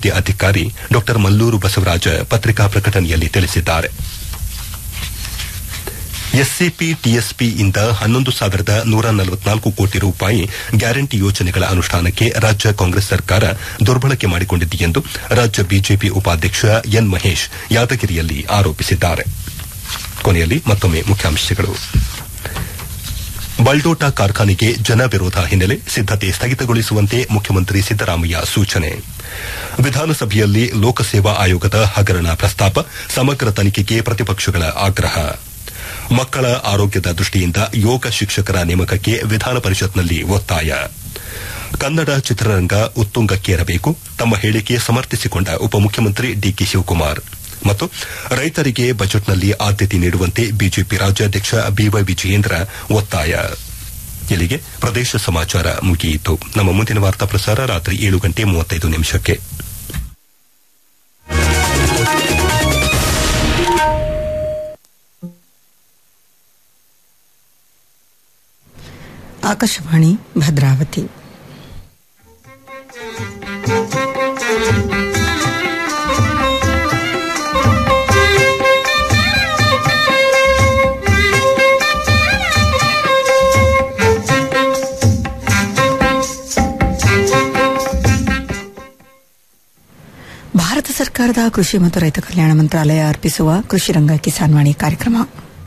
ಅಭಿವೃದ್ಧಿ ಅಧಿಕಾರಿ ಡಾ ಮಲ್ಲೂರು ಬಸವರಾಜ ಪತ್ರಿಕಾ ಪ್ರಕಟಣೆಯಲ್ಲಿ ತಿಳಿಸಿದ್ದಾರೆ ಎಸ್ಸಿಪಿ ಟಿಎಸ್ಪಿಯಿಂದ ಹನ್ನೊಂದು ಸಾವಿರದ ನೂರ ನಲವತ್ನಾಲ್ಕು ಕೋಟಿ ರೂಪಾಯಿ ಗ್ಯಾರಂಟಿ ಯೋಜನೆಗಳ ಅನುಷ್ಠಾನಕ್ಕೆ ರಾಜ್ಯ ಕಾಂಗ್ರೆಸ್ ಸರ್ಕಾರ ದುರ್ಬಳಕೆ ಮಾಡಿಕೊಂಡಿದೆ ಎಂದು ರಾಜ್ಯ ಬಿಜೆಪಿ ಉಪಾಧ್ಯಕ್ಷ ಎನ್ ಮಹೇಶ್ ಯಾದಗಿರಿಯಲ್ಲಿ ಆರೋಪಿಸಿದ್ದಾರೆ ಕೊನೆಯಲ್ಲಿ ಮತ್ತೊಮ್ಮೆ ಮುಖ್ಯಾಂಶಗಳು ಬಲ್ಡೋಟಾ ಕಾರ್ಖಾನೆಗೆ ಜನ ವಿರೋಧ ಹಿನ್ನೆಲೆ ಸಿದ್ದತೆ ಸ್ಥಗಿತಗೊಳಿಸುವಂತೆ ಮುಖ್ಯಮಂತ್ರಿ ಸಿದ್ದರಾಮಯ್ಯ ಸೂಚನೆ ವಿಧಾನಸಭೆಯಲ್ಲಿ ಲೋಕಸೇವಾ ಆಯೋಗದ ಹಗರಣ ಪ್ರಸ್ತಾಪ ಸಮಗ್ರ ತನಿಖೆಗೆ ಪ್ರತಿಪಕ್ಷಗಳ ಆಗ್ರಹ ಮಕ್ಕಳ ಆರೋಗ್ಯದ ದೃಷ್ಟಿಯಿಂದ ಯೋಗ ಶಿಕ್ಷಕರ ನೇಮಕಕ್ಕೆ ವಿಧಾನ ಪರಿಷತ್ನಲ್ಲಿ ಒತ್ತಾಯ ಕನ್ನಡ ಚಿತ್ರರಂಗ ಉತ್ತುಂಗಕ್ಕೇರಬೇಕು ತಮ್ಮ ಹೇಳಿಕೆ ಸಮರ್ಥಿಸಿಕೊಂಡ ಉಪಮುಖ್ಯಮಂತ್ರಿ ಡಿಕೆ ಶಿವಕುಮಾರ್ ಮತ್ತು ರೈತರಿಗೆ ಬಜೆಟ್ನಲ್ಲಿ ಆದ್ಯತೆ ನೀಡುವಂತೆ ಬಿಜೆಪಿ ರಾಜ್ಯಾಧ್ಯಕ್ಷ ಬಿವೈ ವಿಜಯೇಂದ್ರ ಒತ್ತಾಯ ಇಲ್ಲಿಗೆ ಪ್ರದೇಶ ಸಮಾಚಾರ ಮುಗಿಯಿತು ನಮ್ಮ ಮುಂದಿನ ವಾರ್ತಾ ಪ್ರಸಾರ ರಾತ್ರಿ ಏಳು ಗಂಟೆ ಮೂವತ್ತೈದು ನಿಮಿಷಕ್ಕೆ ಆಕಾಶವಾಣಿ ಭದ್ರಾವತಿ ಭಾರತ ಸರ್ಕಾರದ ಕೃಷಿ ಮತ್ತು ರೈತ ಕಲ್ಯಾಣ ಮಂತ್ರಾಲಯ ಅರ್ಪಿಸುವ ಕೃಷಿ ರಂಗ ಕಿಸಾನ್ ವಾಣಿ ಕಾರ್ಯಕ್ರಮ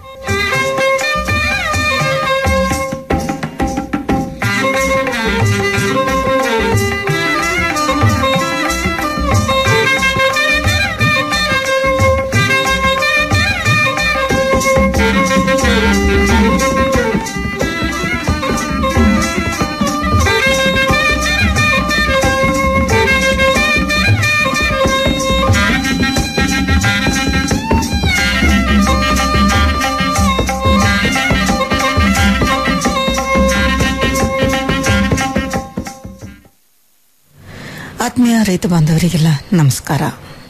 ಆತ್ಮೀಯ ರೈತ ಬಾಂಧವರಿಗೆಲ್ಲ ನಮಸ್ಕಾರ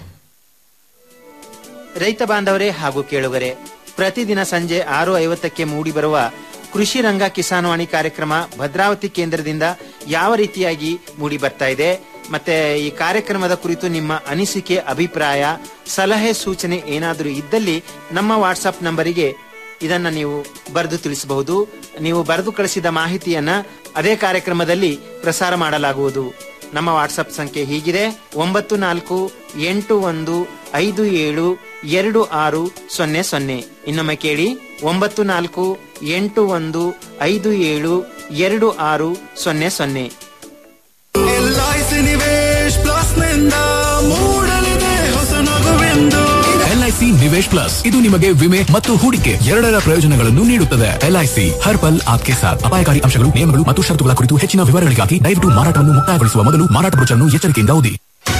ರೈತ ಬಾಂಧವರೇ ಹಾಗೂ ಕೇಳುಗರೆ ಪ್ರತಿದಿನ ಸಂಜೆ ಆರು ಐವತ್ತಕ್ಕೆ ಮೂಡಿಬರುವ ಕೃಷಿ ರಂಗ ಕಿಸಾನ್ವಾಣಿ ಕಾರ್ಯಕ್ರಮ ಭದ್ರಾವತಿ ಕೇಂದ್ರದಿಂದ ಯಾವ ರೀತಿಯಾಗಿ ಮೂಡಿ ಬರ್ತಾ ಇದೆ ಮತ್ತೆ ಈ ಕಾರ್ಯಕ್ರಮದ ಕುರಿತು ನಿಮ್ಮ ಅನಿಸಿಕೆ ಅಭಿಪ್ರಾಯ ಸಲಹೆ ಸೂಚನೆ ಏನಾದರೂ ಇದ್ದಲ್ಲಿ ನಮ್ಮ ವಾಟ್ಸಪ್ ನಂಬರಿಗೆ ಇದನ್ನ ನೀವು ಬರೆದು ತಿಳಿಸಬಹುದು ನೀವು ಬರೆದು ಕಳಿಸಿದ ಮಾಹಿತಿಯನ್ನ ಅದೇ ಕಾರ್ಯಕ್ರಮದಲ್ಲಿ ಪ್ರಸಾರ ಮಾಡಲಾಗುವುದು ನಮ್ಮ ವಾಟ್ಸಪ್ ಸಂಖ್ಯೆ ಹೀಗಿದೆ ಒಂಬತ್ತು ನಾಲ್ಕು ಎಂಟು ಒಂದು ಐದು ಏಳು ಎರಡು ಆರು ಸೊನ್ನೆ ಸೊನ್ನೆ ಇನ್ನೊಮ್ಮೆ ಕೇಳಿ ಒಂಬತ್ತು ನಾಲ್ಕು ಎಂಟು ಒಂದು ಐದು ಏಳು ಎರಡು ಆರು ಸೊನ್ನೆ ಸೊನ್ನೆ ಎಲ್ಐಸಿ ನಿವೇಶ್ ಪ್ಲಸ್ ನಿಂದ ಮೂಡಲಿದೆ ಹೊಸ ನಗುವೆಂದು ಎಲ್ಐಸಿ ನಿವೇಶ್ ಪ್ಲಸ್ ಇದು ನಿಮಗೆ ವಿಮೆ ಮತ್ತು ಹೂಡಿಕೆ ಎರಡರ ಪ್ರಯೋಜನಗಳನ್ನು ನೀಡುತ್ತದೆ ಎಲ್ಐಸಿ ಹರ್ ಪಲ್ ಆಪ್ಕೆ ಸಾಥ್ ಅಪಾಯಕಾರಿ ಅಂಶಗಳು ನಿಯಮಗಳು ಮತ್ತು ಷರತ್ತುಗಳ ಕುರಿತು ಹೆಚ್ಚಿನ ವಿವರಗಳಿಗಾಗಿ ದಯವಿಟ್ಟು ಮಾರಾಟವನ್ನು ಮುಕ್ತಾಯಗೊಳಿಸುವ ಮೊದಲು ಮಾರಾಟ ಬ್ರೋಚರ್ನ್ನು ಎಚ್ಚರಿಕೆಯಿಂದ ಓದಿ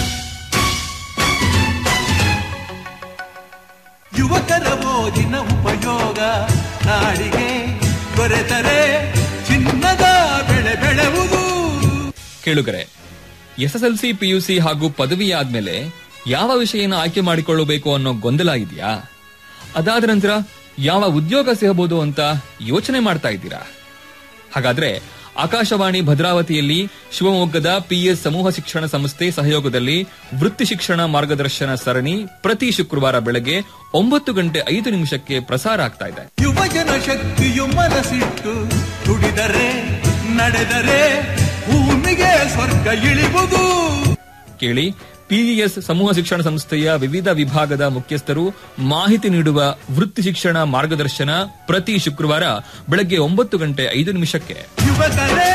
ಯುವಕರ ಓದಿನ ಉಪಯೋಗ ನಾಡಿಗೆ ದೊರೆತರೆ ಚಿನ್ನದ ಬೆಳೆ ಬೆಳೆವುದು ಕೇಳುಗರೆ ಎಸ್ಎಸ್ಎಲ್ಸಿ ಪಿಯುಸಿ ಹಾಗೂ ಪದವಿ ಆದ್ಮೇಲೆ ಯಾವ ವಿಷಯನ ಆಯ್ಕೆ ಮಾಡಿಕೊಳ್ಳಬೇಕು ಅನ್ನೋ ಗೊಂದಲ ಇದೆಯಾ ಅದಾದ ನಂತರ ಯಾವ ಉದ್ಯೋಗ ಸಿಗಬಹುದು ಅಂತ ಯೋಚನೆ ಮಾಡ್ತಾ ಇದ್ದೀರಾ ಹಾಗಾದ್ರೆ ಆಕಾಶವಾಣಿ ಭದ್ರಾವತಿಯಲ್ಲಿ ಶಿವಮೊಗ್ಗದ ಪಿಎಸ್ ಸಮೂಹ ಶಿಕ್ಷಣ ಸಂಸ್ಥೆ ಸಹಯೋಗದಲ್ಲಿ ವೃತ್ತಿ ಶಿಕ್ಷಣ ಮಾರ್ಗದರ್ಶನ ಸರಣಿ ಪ್ರತಿ ಶುಕ್ರವಾರ ಬೆಳಗ್ಗೆ ಒಂಬತ್ತು ಗಂಟೆ ಐದು ನಿಮಿಷಕ್ಕೆ ಪ್ರಸಾರ ಆಗ್ತಾ ಇದೆ ಯುವಜನ ಶಕ್ತಿಯು ಮನಸ್ಸಿಟ್ಟು ದುಡಿದರೆ ನಡೆದರೆ ಭೂಮಿಗೆ ಸ್ವರ್ಗ ಇಳಿವುದು ಕೇಳಿ ಪಿಇಎಸ್ ಸಮೂಹ ಶಿಕ್ಷಣ ಸಂಸ್ಥೆಯ ವಿವಿಧ ವಿಭಾಗದ ಮುಖ್ಯಸ್ಥರು ಮಾಹಿತಿ ನೀಡುವ ವೃತ್ತಿ ಶಿಕ್ಷಣ ಮಾರ್ಗದರ್ಶನ ಪ್ರತಿ ಶುಕ್ರವಾರ ಬೆಳಗ್ಗೆ ಒಂಬತ್ತು ಗಂಟೆ ಐದು ನಿಮಿಷಕ್ಕೆ ಯುವಕರೇ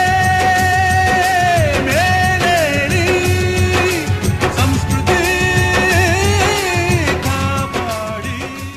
ಮೇಲೇರಿ ಸಂಸ್ಕೃತಿ ಕಾಪಾಡಿ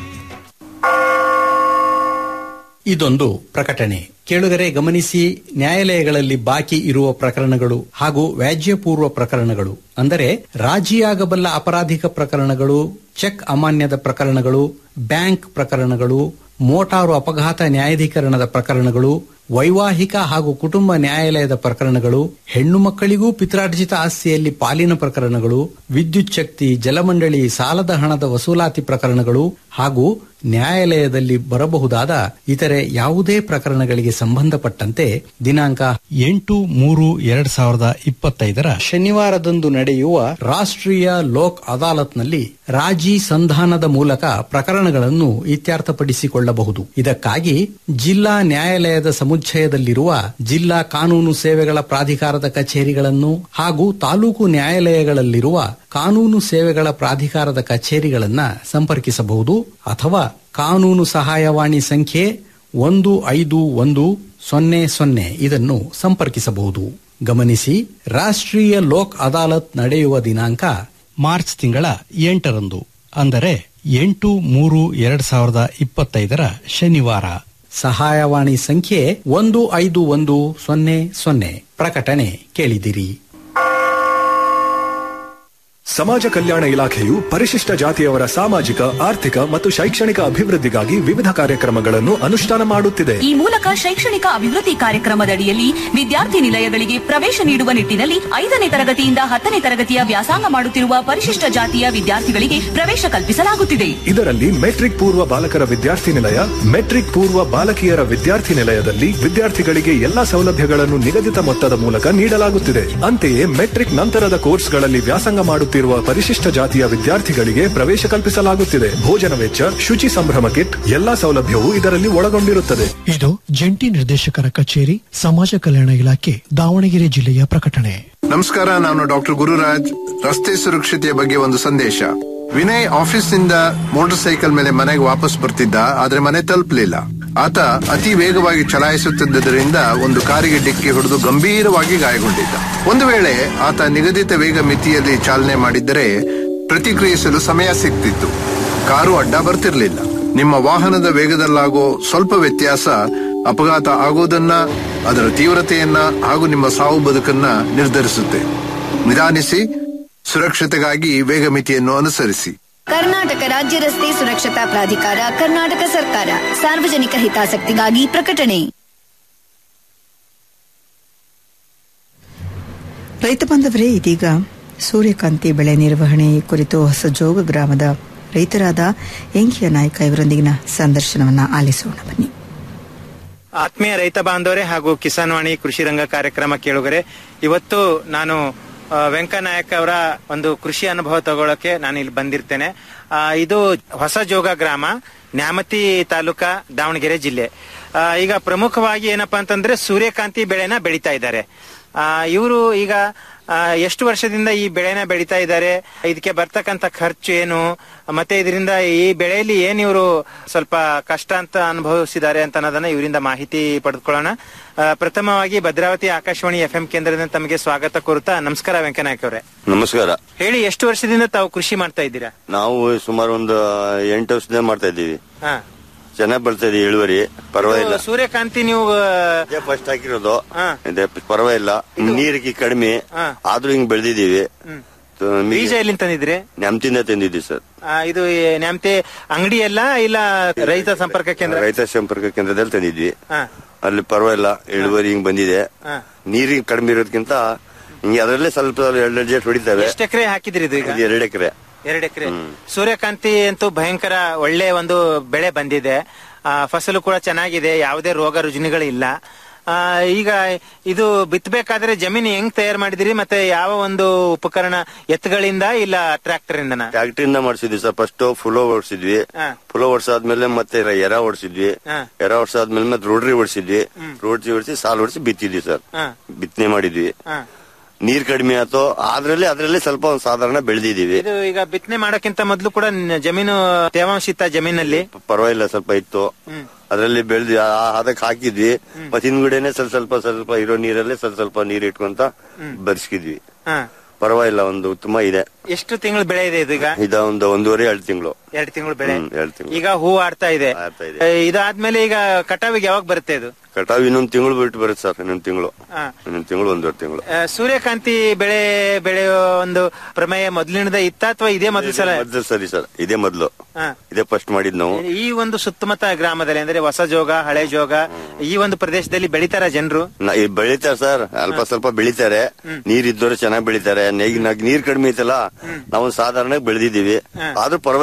ಇದೊಂದು ಪ್ರಕಟಣೆ ಕೇಳುಗರೆ ಗಮನಿಸಿ ನ್ಯಾಯಾಲಯಗಳಲ್ಲಿ ಬಾಕಿ ಇರುವ ಪ್ರಕರಣಗಳು ಹಾಗೂ ವ್ಯಾಜ್ಯಪೂರ್ವ ಪ್ರಕರಣಗಳು ಅಂದರೆ ರಾಜಿಯಾಗಬಲ್ಲ ಅಪರಾಧಿಕ ಪ್ರಕರಣಗಳು ಚೆಕ್ ಅಮಾನ್ಯದ ಪ್ರಕರಣಗಳು ಬ್ಯಾಂಕ್ ಪ್ರಕರಣಗಳು ಮೋಟಾರು ಅಪಘಾತ ನ್ಯಾಯಾಧೀಕರಣದ ಪ್ರಕರಣಗಳು ವೈವಾಹಿಕ ಹಾಗೂ ಕುಟುಂಬ ನ್ಯಾಯಾಲಯದ ಪ್ರಕರಣಗಳು ಹೆಣ್ಣು ಮಕ್ಕಳಿಗೂ ಪಿತ್ರಾರ್ಜಿತ ಆಸ್ತಿಯಲ್ಲಿ ಪಾಲಿನ ಪ್ರಕರಣಗಳು ವಿದ್ಯುತ್ ಶಕ್ತಿ ಜಲಮಂಡಳಿ ಸಾಲದ ಹಣದ ವಸೂಲಾತಿ ಪ್ರಕರಣಗಳು ಹಾಗೂ ನ್ಯಾಯಾಲಯದಲ್ಲಿ ಬರಬಹುದಾದ ಇತರೆ ಯಾವುದೇ ಪ್ರಕರಣಗಳಿಗೆ ಸಂಬಂಧಪಟ್ಟಂತೆ ದಿನಾಂಕ ಎಂಟು ಮೂರು ಎರಡ್ ಸಾವಿರದ ಇಪ್ಪತ್ತೈದರ ಶನಿವಾರದಂದು ನಡೆಯುವ ರಾಷ್ಟ್ರೀಯ ಲೋಕ್ ಅದಾಲತ್ನಲ್ಲಿ ರಾಜಿ ಸಂಧಾನದ ಮೂಲಕ ಪ್ರಕರಣಗಳನ್ನು ಇತ್ಯರ್ಥಪಡಿಸಿಕೊಳ್ಳಬಹುದು ಇದಕ್ಕಾಗಿ ಜಿಲ್ಲಾ ನ್ಯಾಯಾಲಯದ ಸಮುಚ್ಚಯದಲ್ಲಿರುವ ಜಿಲ್ಲಾ ಕಾನೂನು ಸೇವೆಗಳ ಪ್ರಾಧಿಕಾರದ ಕಚೇರಿಗಳನ್ನು ಹಾಗೂ ತಾಲೂಕು ನ್ಯಾಯಾಲಯಗಳಲ್ಲಿರುವ ಕಾನೂನು ಸೇವೆಗಳ ಪ್ರಾಧಿಕಾರದ ಕಚೇರಿಗಳನ್ನ ಸಂಪರ್ಕಿಸಬಹುದು ಅಥವಾ ಕಾನೂನು ಸಹಾಯವಾಣಿ ಸಂಖ್ಯೆ ಒಂದು ಐದು ಒಂದು ಸೊನ್ನೆ ಸೊನ್ನೆ ಇದನ್ನು ಸಂಪರ್ಕಿಸಬಹುದು ಗಮನಿಸಿ ರಾಷ್ಟ್ರೀಯ ಲೋಕ್ ಅದಾಲತ್ ನಡೆಯುವ ದಿನಾಂಕ ಮಾರ್ಚ್ ತಿಂಗಳ ಎಂಟರಂದು ಅಂದರೆ ಎಂಟು ಮೂರು ಎರಡ್ ಸಾವಿರದ ಇಪ್ಪತ್ತೈದರ ಶನಿವಾರ ಸಹಾಯವಾಣಿ ಸಂಖ್ಯೆ ಒಂದು ಐದು ಒಂದು ಸೊನ್ನೆ ಸೊನ್ನೆ ಪ್ರಕಟಣೆ ಕೇಳಿದಿರಿ ಸಮಾಜ ಕಲ್ಯಾಣ ಇಲಾಖೆಯು ಪರಿಶಿಷ್ಟ ಜಾತಿಯವರ ಸಾಮಾಜಿಕ ಆರ್ಥಿಕ ಮತ್ತು ಶೈಕ್ಷಣಿಕ ಅಭಿವೃದ್ಧಿಗಾಗಿ ವಿವಿಧ ಕಾರ್ಯಕ್ರಮಗಳನ್ನು ಅನುಷ್ಠಾನ ಮಾಡುತ್ತಿದೆ ಈ ಮೂಲಕ ಶೈಕ್ಷಣಿಕ ಅಭಿವೃದ್ಧಿ ಕಾರ್ಯಕ್ರಮದಡಿಯಲ್ಲಿ ವಿದ್ಯಾರ್ಥಿ ನಿಲಯಗಳಿಗೆ ಪ್ರವೇಶ ನೀಡುವ ನಿಟ್ಟಿನಲ್ಲಿ ಐದನೇ ತರಗತಿಯಿಂದ ಹತ್ತನೇ ತರಗತಿಯ ವ್ಯಾಸಂಗ ಮಾಡುತ್ತಿರುವ ಪರಿಶಿಷ್ಟ ಜಾತಿಯ ವಿದ್ಯಾರ್ಥಿಗಳಿಗೆ ಪ್ರವೇಶ ಕಲ್ಪಿಸಲಾಗುತ್ತಿದೆ ಇದರಲ್ಲಿ ಮೆಟ್ರಿಕ್ ಪೂರ್ವ ಬಾಲಕರ ವಿದ್ಯಾರ್ಥಿ ನಿಲಯ ಮೆಟ್ರಿಕ್ ಪೂರ್ವ ಬಾಲಕಿಯರ ವಿದ್ಯಾರ್ಥಿ ನಿಲಯದಲ್ಲಿ ವಿದ್ಯಾರ್ಥಿಗಳಿಗೆ ಎಲ್ಲಾ ಸೌಲಭ್ಯಗಳನ್ನು ನಿಗದಿತ ಮೊತ್ತದ ಮೂಲಕ ನೀಡಲಾಗುತ್ತಿದೆ ಅಂತೆಯೇ ಮೆಟ್ರಿಕ್ ನಂತರದ ಕೋರ್ಸ್ಗಳಲ್ಲಿ ವ್ಯಾಸಂಗ ಮಾಡುತ್ತಿರುವ ಪರಿಶಿಷ್ಟ ಜಾತಿಯ ವಿದ್ಯಾರ್ಥಿಗಳಿಗೆ ಪ್ರವೇಶ ಕಲ್ಪಿಸಲಾಗುತ್ತಿದೆ ಭೋಜನ ವೆಚ್ಚ ಶುಚಿ ಸಂಭ್ರಮ ಕಿಟ್ ಎಲ್ಲಾ ಸೌಲಭ್ಯವು ಇದರಲ್ಲಿ ಒಳಗೊಂಡಿರುತ್ತದೆ ಇದು ಜಂಟಿ ನಿರ್ದೇಶಕರ ಕಚೇರಿ ಸಮಾಜ ಕಲ್ಯಾಣ ಇಲಾಖೆ ದಾವಣಗೆರೆ ಜಿಲ್ಲೆಯ ಪ್ರಕಟಣೆ ನಮಸ್ಕಾರ ನಾನು ಡಾಕ್ಟರ್ ಗುರುರಾಜ್ ರಸ್ತೆ ಸುರಕ್ಷತೆಯ ಬಗ್ಗೆ ಒಂದು ಸಂದೇಶ ವಿನಯ್ ಆಫೀಸ್ನಿಂದ ಮೋಟಾರ್ ಸೈಕಲ್ ಮೇಲೆ ಮನೆಗೆ ವಾಪಸ್ ಬರ್ತಿದ್ದ ಆದ್ರೆ ಮನೆ ತಲುಪಲಿಲ್ಲ ಆತ ಅತಿ ವೇಗವಾಗಿ ಚಲಾಯಿಸುತ್ತಿದ್ದರಿಂದ ಒಂದು ಕಾರಿಗೆ ಡಿಕ್ಕಿ ಹೊಡೆದು ಗಂಭೀರವಾಗಿ ಗಾಯಗೊಂಡಿದ್ದ ಒಂದು ವೇಳೆ ಆತ ನಿಗದಿತ ವೇಗ ಮಿತಿಯಲ್ಲಿ ಚಾಲನೆ ಮಾಡಿದ್ದರೆ ಪ್ರತಿಕ್ರಿಯಿಸಲು ಸಮಯ ಸಿಗ್ತಿತ್ತು ಕಾರು ಅಡ್ಡ ಬರ್ತಿರ್ಲಿಲ್ಲ ನಿಮ್ಮ ವಾಹನದ ವೇಗದಲ್ಲಾಗೋ ಸ್ವಲ್ಪ ವ್ಯತ್ಯಾಸ ಅಪಘಾತ ಆಗೋದನ್ನ ಅದರ ತೀವ್ರತೆಯನ್ನ ಹಾಗೂ ನಿಮ್ಮ ಸಾವು ಬದುಕನ್ನ ನಿರ್ಧರಿಸುತ್ತೆ ನಿಧಾನಿಸಿ ಸುರಕ್ಷತೆಗಾಗಿ ವೇಗ ಮಿತಿಯನ್ನು ಅನುಸರಿಸಿ ಕರ್ನಾಟಕ ರಾಜ್ಯ ರಸ್ತೆ ಸುರಕ್ಷತಾ ಪ್ರಾಧಿಕಾರ ಕರ್ನಾಟಕ ಸರ್ಕಾರ ಸಾರ್ವಜನಿಕ ಹಿತಾಸಕ್ತಿಗಾಗಿ ಪ್ರಕಟಣೆ ರೈತ ಬಾಂಧವರೇ ಇದೀಗ ಸೂರ್ಯಕಾಂತಿ ಬೆಳೆ ನಿರ್ವಹಣೆ ಕುರಿತು ಹೊಸ ಜೋಗ ಗ್ರಾಮದ ರೈತರಾದ ಎಂಕಿಯ ನಾಯಕ ಇವರೊಂದಿಗಿನ ಸಂದರ್ಶನವನ್ನ ಆಲಿಸೋಣ ಬನ್ನಿ ಆತ್ಮೀಯ ರೈತ ಬಾಂಧವರೇ ಹಾಗೂ ಕಿಸಾನ್ ವಾಣಿ ಕೃಷಿ ರಂಗ ಕಾರ್ಯಕ್ರಮ ಕೇಳುಗರೆ ಇವತ್ತು ನಾನು ಆ, ವೆಂಕನಾಯಕ್ ಅವರ ಒಂದು ಕೃಷಿ ಅನುಭವ ತಗೊಳ್ಳೋಕೆ ನಾನು ಇಲ್ಲಿ ಬಂದಿರ್ತೇನೆ ಆ, ಇದು ಹೊಸ ಜೋಗ ಗ್ರಾಮ ನ್ಯಾಮತಿ ತಾಲೂಕಾ ದಾವಣಗೆರೆ ಜಿಲ್ಲೆ ಆ, ಈಗ ಪ್ರಮುಖವಾಗಿ ಏನಪ್ಪಾ ಅಂತಂದ್ರೆ ಸೂರ್ಯಕಾಂತಿ ಬೆಳೆನ ಬೆಳೀತಾ ಇದ್ದಾರೆ ಇವರು ಈಗ ಆ, ಎಷ್ಟು ವರ್ಷದಿಂದ ಈ ಬೆಳೆನ ಬೆಳೀತಾ ಇದ್ದಾರೆ ಇದಕ್ಕೆ ಬರ್ತಕ್ಕಂತ ಖರ್ಚು ಏನು ಮತ್ತೆ ಇದರಿಂದ ಈ ಬೆಳೆಯಲ್ಲಿ ಏನ್ ಇವರು ಸ್ವಲ್ಪ ಕಷ್ಟ ಅಂತ ಅನುಭವಿಸಿದ್ದಾರೆ ಅಂತ ಅನ್ನೋದನ್ನ ಇವರಿಂದ ಮಾಹಿತಿ ಪಡೆದುಕೊಳ್ಳೋಣ ಆ, ಪ್ರಥಮವಾಗಿ ಭದ್ರಾವತಿ ಆಕಾಶವಾಣಿ ಎಫ್ ಕೇಂದ್ರದಿಂದ ತಮಗೆ ಸ್ವಾಗತ ಕೋರುತ್ತಾ ನಮಸ್ಕಾರ ವೆಂಕನಾಯಕ್ ಅವರೇ ನಮಸ್ಕಾರ ಹೇಳಿ ಎಷ್ಟು ವರ್ಷದಿಂದ ತಾವು ಕೃಷಿ ಮಾಡ್ತಾ ಇದ್ದೀರಾ ನಾವು ಸುಮಾರು ಒಂದು ಎಂಟು ವರ್ಷದಿಂದ ಮಾಡ್ತಾ ಇದ್ದೀವಿ ಹಾ ಚೆನ್ನಾಗಿ ಬರ್ತಾ ಇದೆ ಇಳುವರಿ ಪರವಾಗಿಲ್ಲ ಇದು ಸೂರ್ಯಕಾಂತಿ ನೀವು ಇದೇ ಫಸ್ಟ್ ಹಾಕಿರೋದು ಇದೆ ಪರವಾಗಿಲ್ಲ ನೀರಿಗೆ ಕಡಿಮೆ ಹಾ. ಆದ್ರೂ ಹಿಂಗ್ ಬೆಳೆದಿದ್ದೀವಿ ಬೀಜ ಎಲ್ಲಿಂದ ತಂದಿದ್ರಿ ನೆಮ್ತಿಂದ ತಂದಿದ್ದೀವಿ ಸರ್ ಆ, ಇದು ನ್ಯಾಮತಿ ಅಂಗಡಿ ಎಲ್ಲ ಇಲ್ಲ ರೈತ ಸಂಪರ್ಕ ಕೇಂದ್ರ ರೈತ ಸಂಪರ್ಕ ಕೇಂದ್ರದಲ್ಲಿ ತಂದಿದ್ವಿ ಹಾ. ಅಲ್ಲಿ ಪರವಾಗಿಲ್ಲ ಇಳುವರಿ ಹಿಂಗ್ ಬಂದಿದೆ ಹಾ. ನೀರಿಗೆ ಕಡಿಮೆ ಇರೋದಕ್ಕಿಂತ ಹಿಂಗೆ ಅದರಲ್ಲೇ ಸ್ವಲ್ಪ ಎರಡು ಜೇಟ್ ಹೊಡಿತವೆ ಎಷ್ಟು ಎಕರೆ ಹಾಕಿದ್ರಿ ಇದು ಈಗ ಇದು ಎರಡು ಎಕರೆ ಎರಡು ಎಕರೆ ಸೂರ್ಯಕಾಂತಿ ಅಂತೂ ಭಯಂಕರ ಒಳ್ಳೆ ಒಂದು ಬೆಳೆ ಬಂದಿದೆ ಆ, ಫಸಲು ಕೂಡ ಚೆನ್ನಾಗಿದೆ ಯಾವುದೇ ರೋಗ ರುಜಿನಗಳಿಲ್ಲ ಆ, ಈಗ ಇದು ಬಿತ್ತಬೇಕಾದ್ರೆ ಜಮೀನು ಹೆಂಗ್ ತಯಾರು ಮಾಡಿದಿರಿ ಮತ್ತೆ ಯಾವ ಒಂದು ಉಪಕರಣ ಎತ್ತುಗಳಿಂದ ಇಲ್ಲ ಟ್ರ್ಯಾಕ್ಟರ್ ಇಂದನ ಟ್ಯಾಕ್ಟ್ರಿಯಿಂದ ಮಾಡಿಸಿದ್ವಿ ಸರ್ ಫಸ್ಟ್ ಫುಲೋ ಓಡಿಸಿದ್ವಿ ಹಾ. ಫುಲೋ ಓಡಿಸಾದ್ಮೇಲೆ ಮತ್ತೆ ಎರ ಓಡಿಸಿದ್ವಿ ಹಾ. ಎರ ಓಡಿಸಾದ್ಮೇಲೆ ಮತ್ತೆ ರೋಡ್ರಿ ಓಡಿಸಿದ್ವಿ ರೋಡ್ರಿ ಓಡಿಸಿ ಸಾಲ್ ಓಡಿಸಿ ಬಿತ್ತಿದ್ವಿ ಸರ್ ಹಾ. ಬಿತ್ತನೆ ಮಾಡಿದ್ವಿ ಹಾ. ನೀರ್ ಕಡಿಮೆ ಆಯ್ತು ಅದ್ರಲ್ಲಿ ಅದ್ರಲ್ಲಿ ಸ್ವಲ್ಪ ಒಂದು ಸಾಧಾರಣ ಬೆಳೆದಿದೀವಿ ಇದು ಈಗ ಬಿತ್ತನೆ ಮಾಡೋಕ್ಕಿಂತ ಮೊದಲು ಕೂಡ ನ- ಜಮೀನು ತೇವಾಂಶ ಇತ್ತ ಜಮೀನಲ್ಲಿ ಪರವಾಗಿಲ್ಲ ಸ್ವಲ್ಪ ಇತ್ತು ಅದ್ರಲ್ಲಿ ಬೆಳೆದಿ ಅದಕ್ಕೆ ಹಾಕಿದ್ವಿ ಮತ್ತೆ ಹಿಂದ್ಗಡೆನೆ ಸ್ವಲ್ಪ ಸ್ವಲ್ಪ ಸ್ವಲ್ಪ ಇರೋ ನೀರಲ್ಲೇ ಸ್ವಲ್ಪ ಸ್ವಲ್ಪ ನೀರ್ ಇಟ್ಕೊಂತ ಬರ್ಸ್ಕಿದ್ವಿ ಹಾ. ಪರವಾಗಿಲ್ಲ ಒಂದು ಉತ್ತಮ ಇದೆ ಎಷ್ಟು ತಿಂಗಳು ಬೆಳೆ ಇದೆ ಇದು ಈಗ ಇದ ಒಂದು ಒಂದೂವರೆ ಎರಡು ತಿಂಗಳು ಎರಡು ತಿಂಗಳು ಬೆಳೆ ಎರಡು ತಿಂಗಳು ಈಗ ಹೂ ಆಡ್ತಾ ಇದೆ ಆಡ್ತಾ ಇದೆ. ಏ, ಇದಾದ್ಮೇಲೆ ಈಗ ಕಟಾವಿಗೆ ಯಾವಾಗ ಬರುತ್ತೆ ಇದು ಕಟಾವ್ ಇನ್ನೊಂದ್ ತಿಂಗಳು ಬಿಟ್ಟು ಬರುತ್ತೆ ಸರ್ ಇನ್ನೊಂದ್ ತಿಂಗಳು ಹಾ. ಇನ್ನೊಂದ್ ತಿಂಗಳು ಒಂದೂವರೆ ತಿಂಗಳು ಆ, ಸೂರ್ಯಕಾಂತಿ ಬೆಳೆ ಬೆಳೆಯೋ ಒಂದು ಪ್ರಮೇಯ ಮೊದಲಿನದ ಇತ್ತ ಅಥವಾ ಇದೇ ಮೊದಲ ಸಲ ಮೊದ್ಲು ಸರಿ ಸರ್ ಇದೇ ಮೊದ್ಲು ಹಾ. ಇದೇ ಫಸ್ಟ್ ಮಾಡಿದ್ ನಾವು ಈ ಒಂದು ಸುತ್ತಮುತ್ತ ಗ್ರಾಮದಲ್ಲಿ ಅಂದ್ರೆ ಹೊಸ ಜೋಗ ಹಳೆ ಜೋಗ ಈ ಒಂದು ಪ್ರದೇಶದಲ್ಲಿ ಬೆಳಿತಾರ ಜನರು ನ- ಈ ಬೆಳಿತಾರೆ ಸರ್ ಅಲ್ಪ ಸ್ವಲ್ಪ ಬೆಳಿತಾರೆ ನೀರ್ ಇದ್ದವ್ರು ಚೆನ್ನಾಗಿ ಬೆಳಿತಾರೆ ನೀಗ್ ನಾಗ್ ನೀರ್ ಕಡಿಮೆ ಐತಲ್ಲ ನಾವು ಸಾಧಾರಣ ಬೆಳೆದಿದ್ದೀವಿ ಆದ್ರೂ ಪರವಾಗಿಲ್ಲ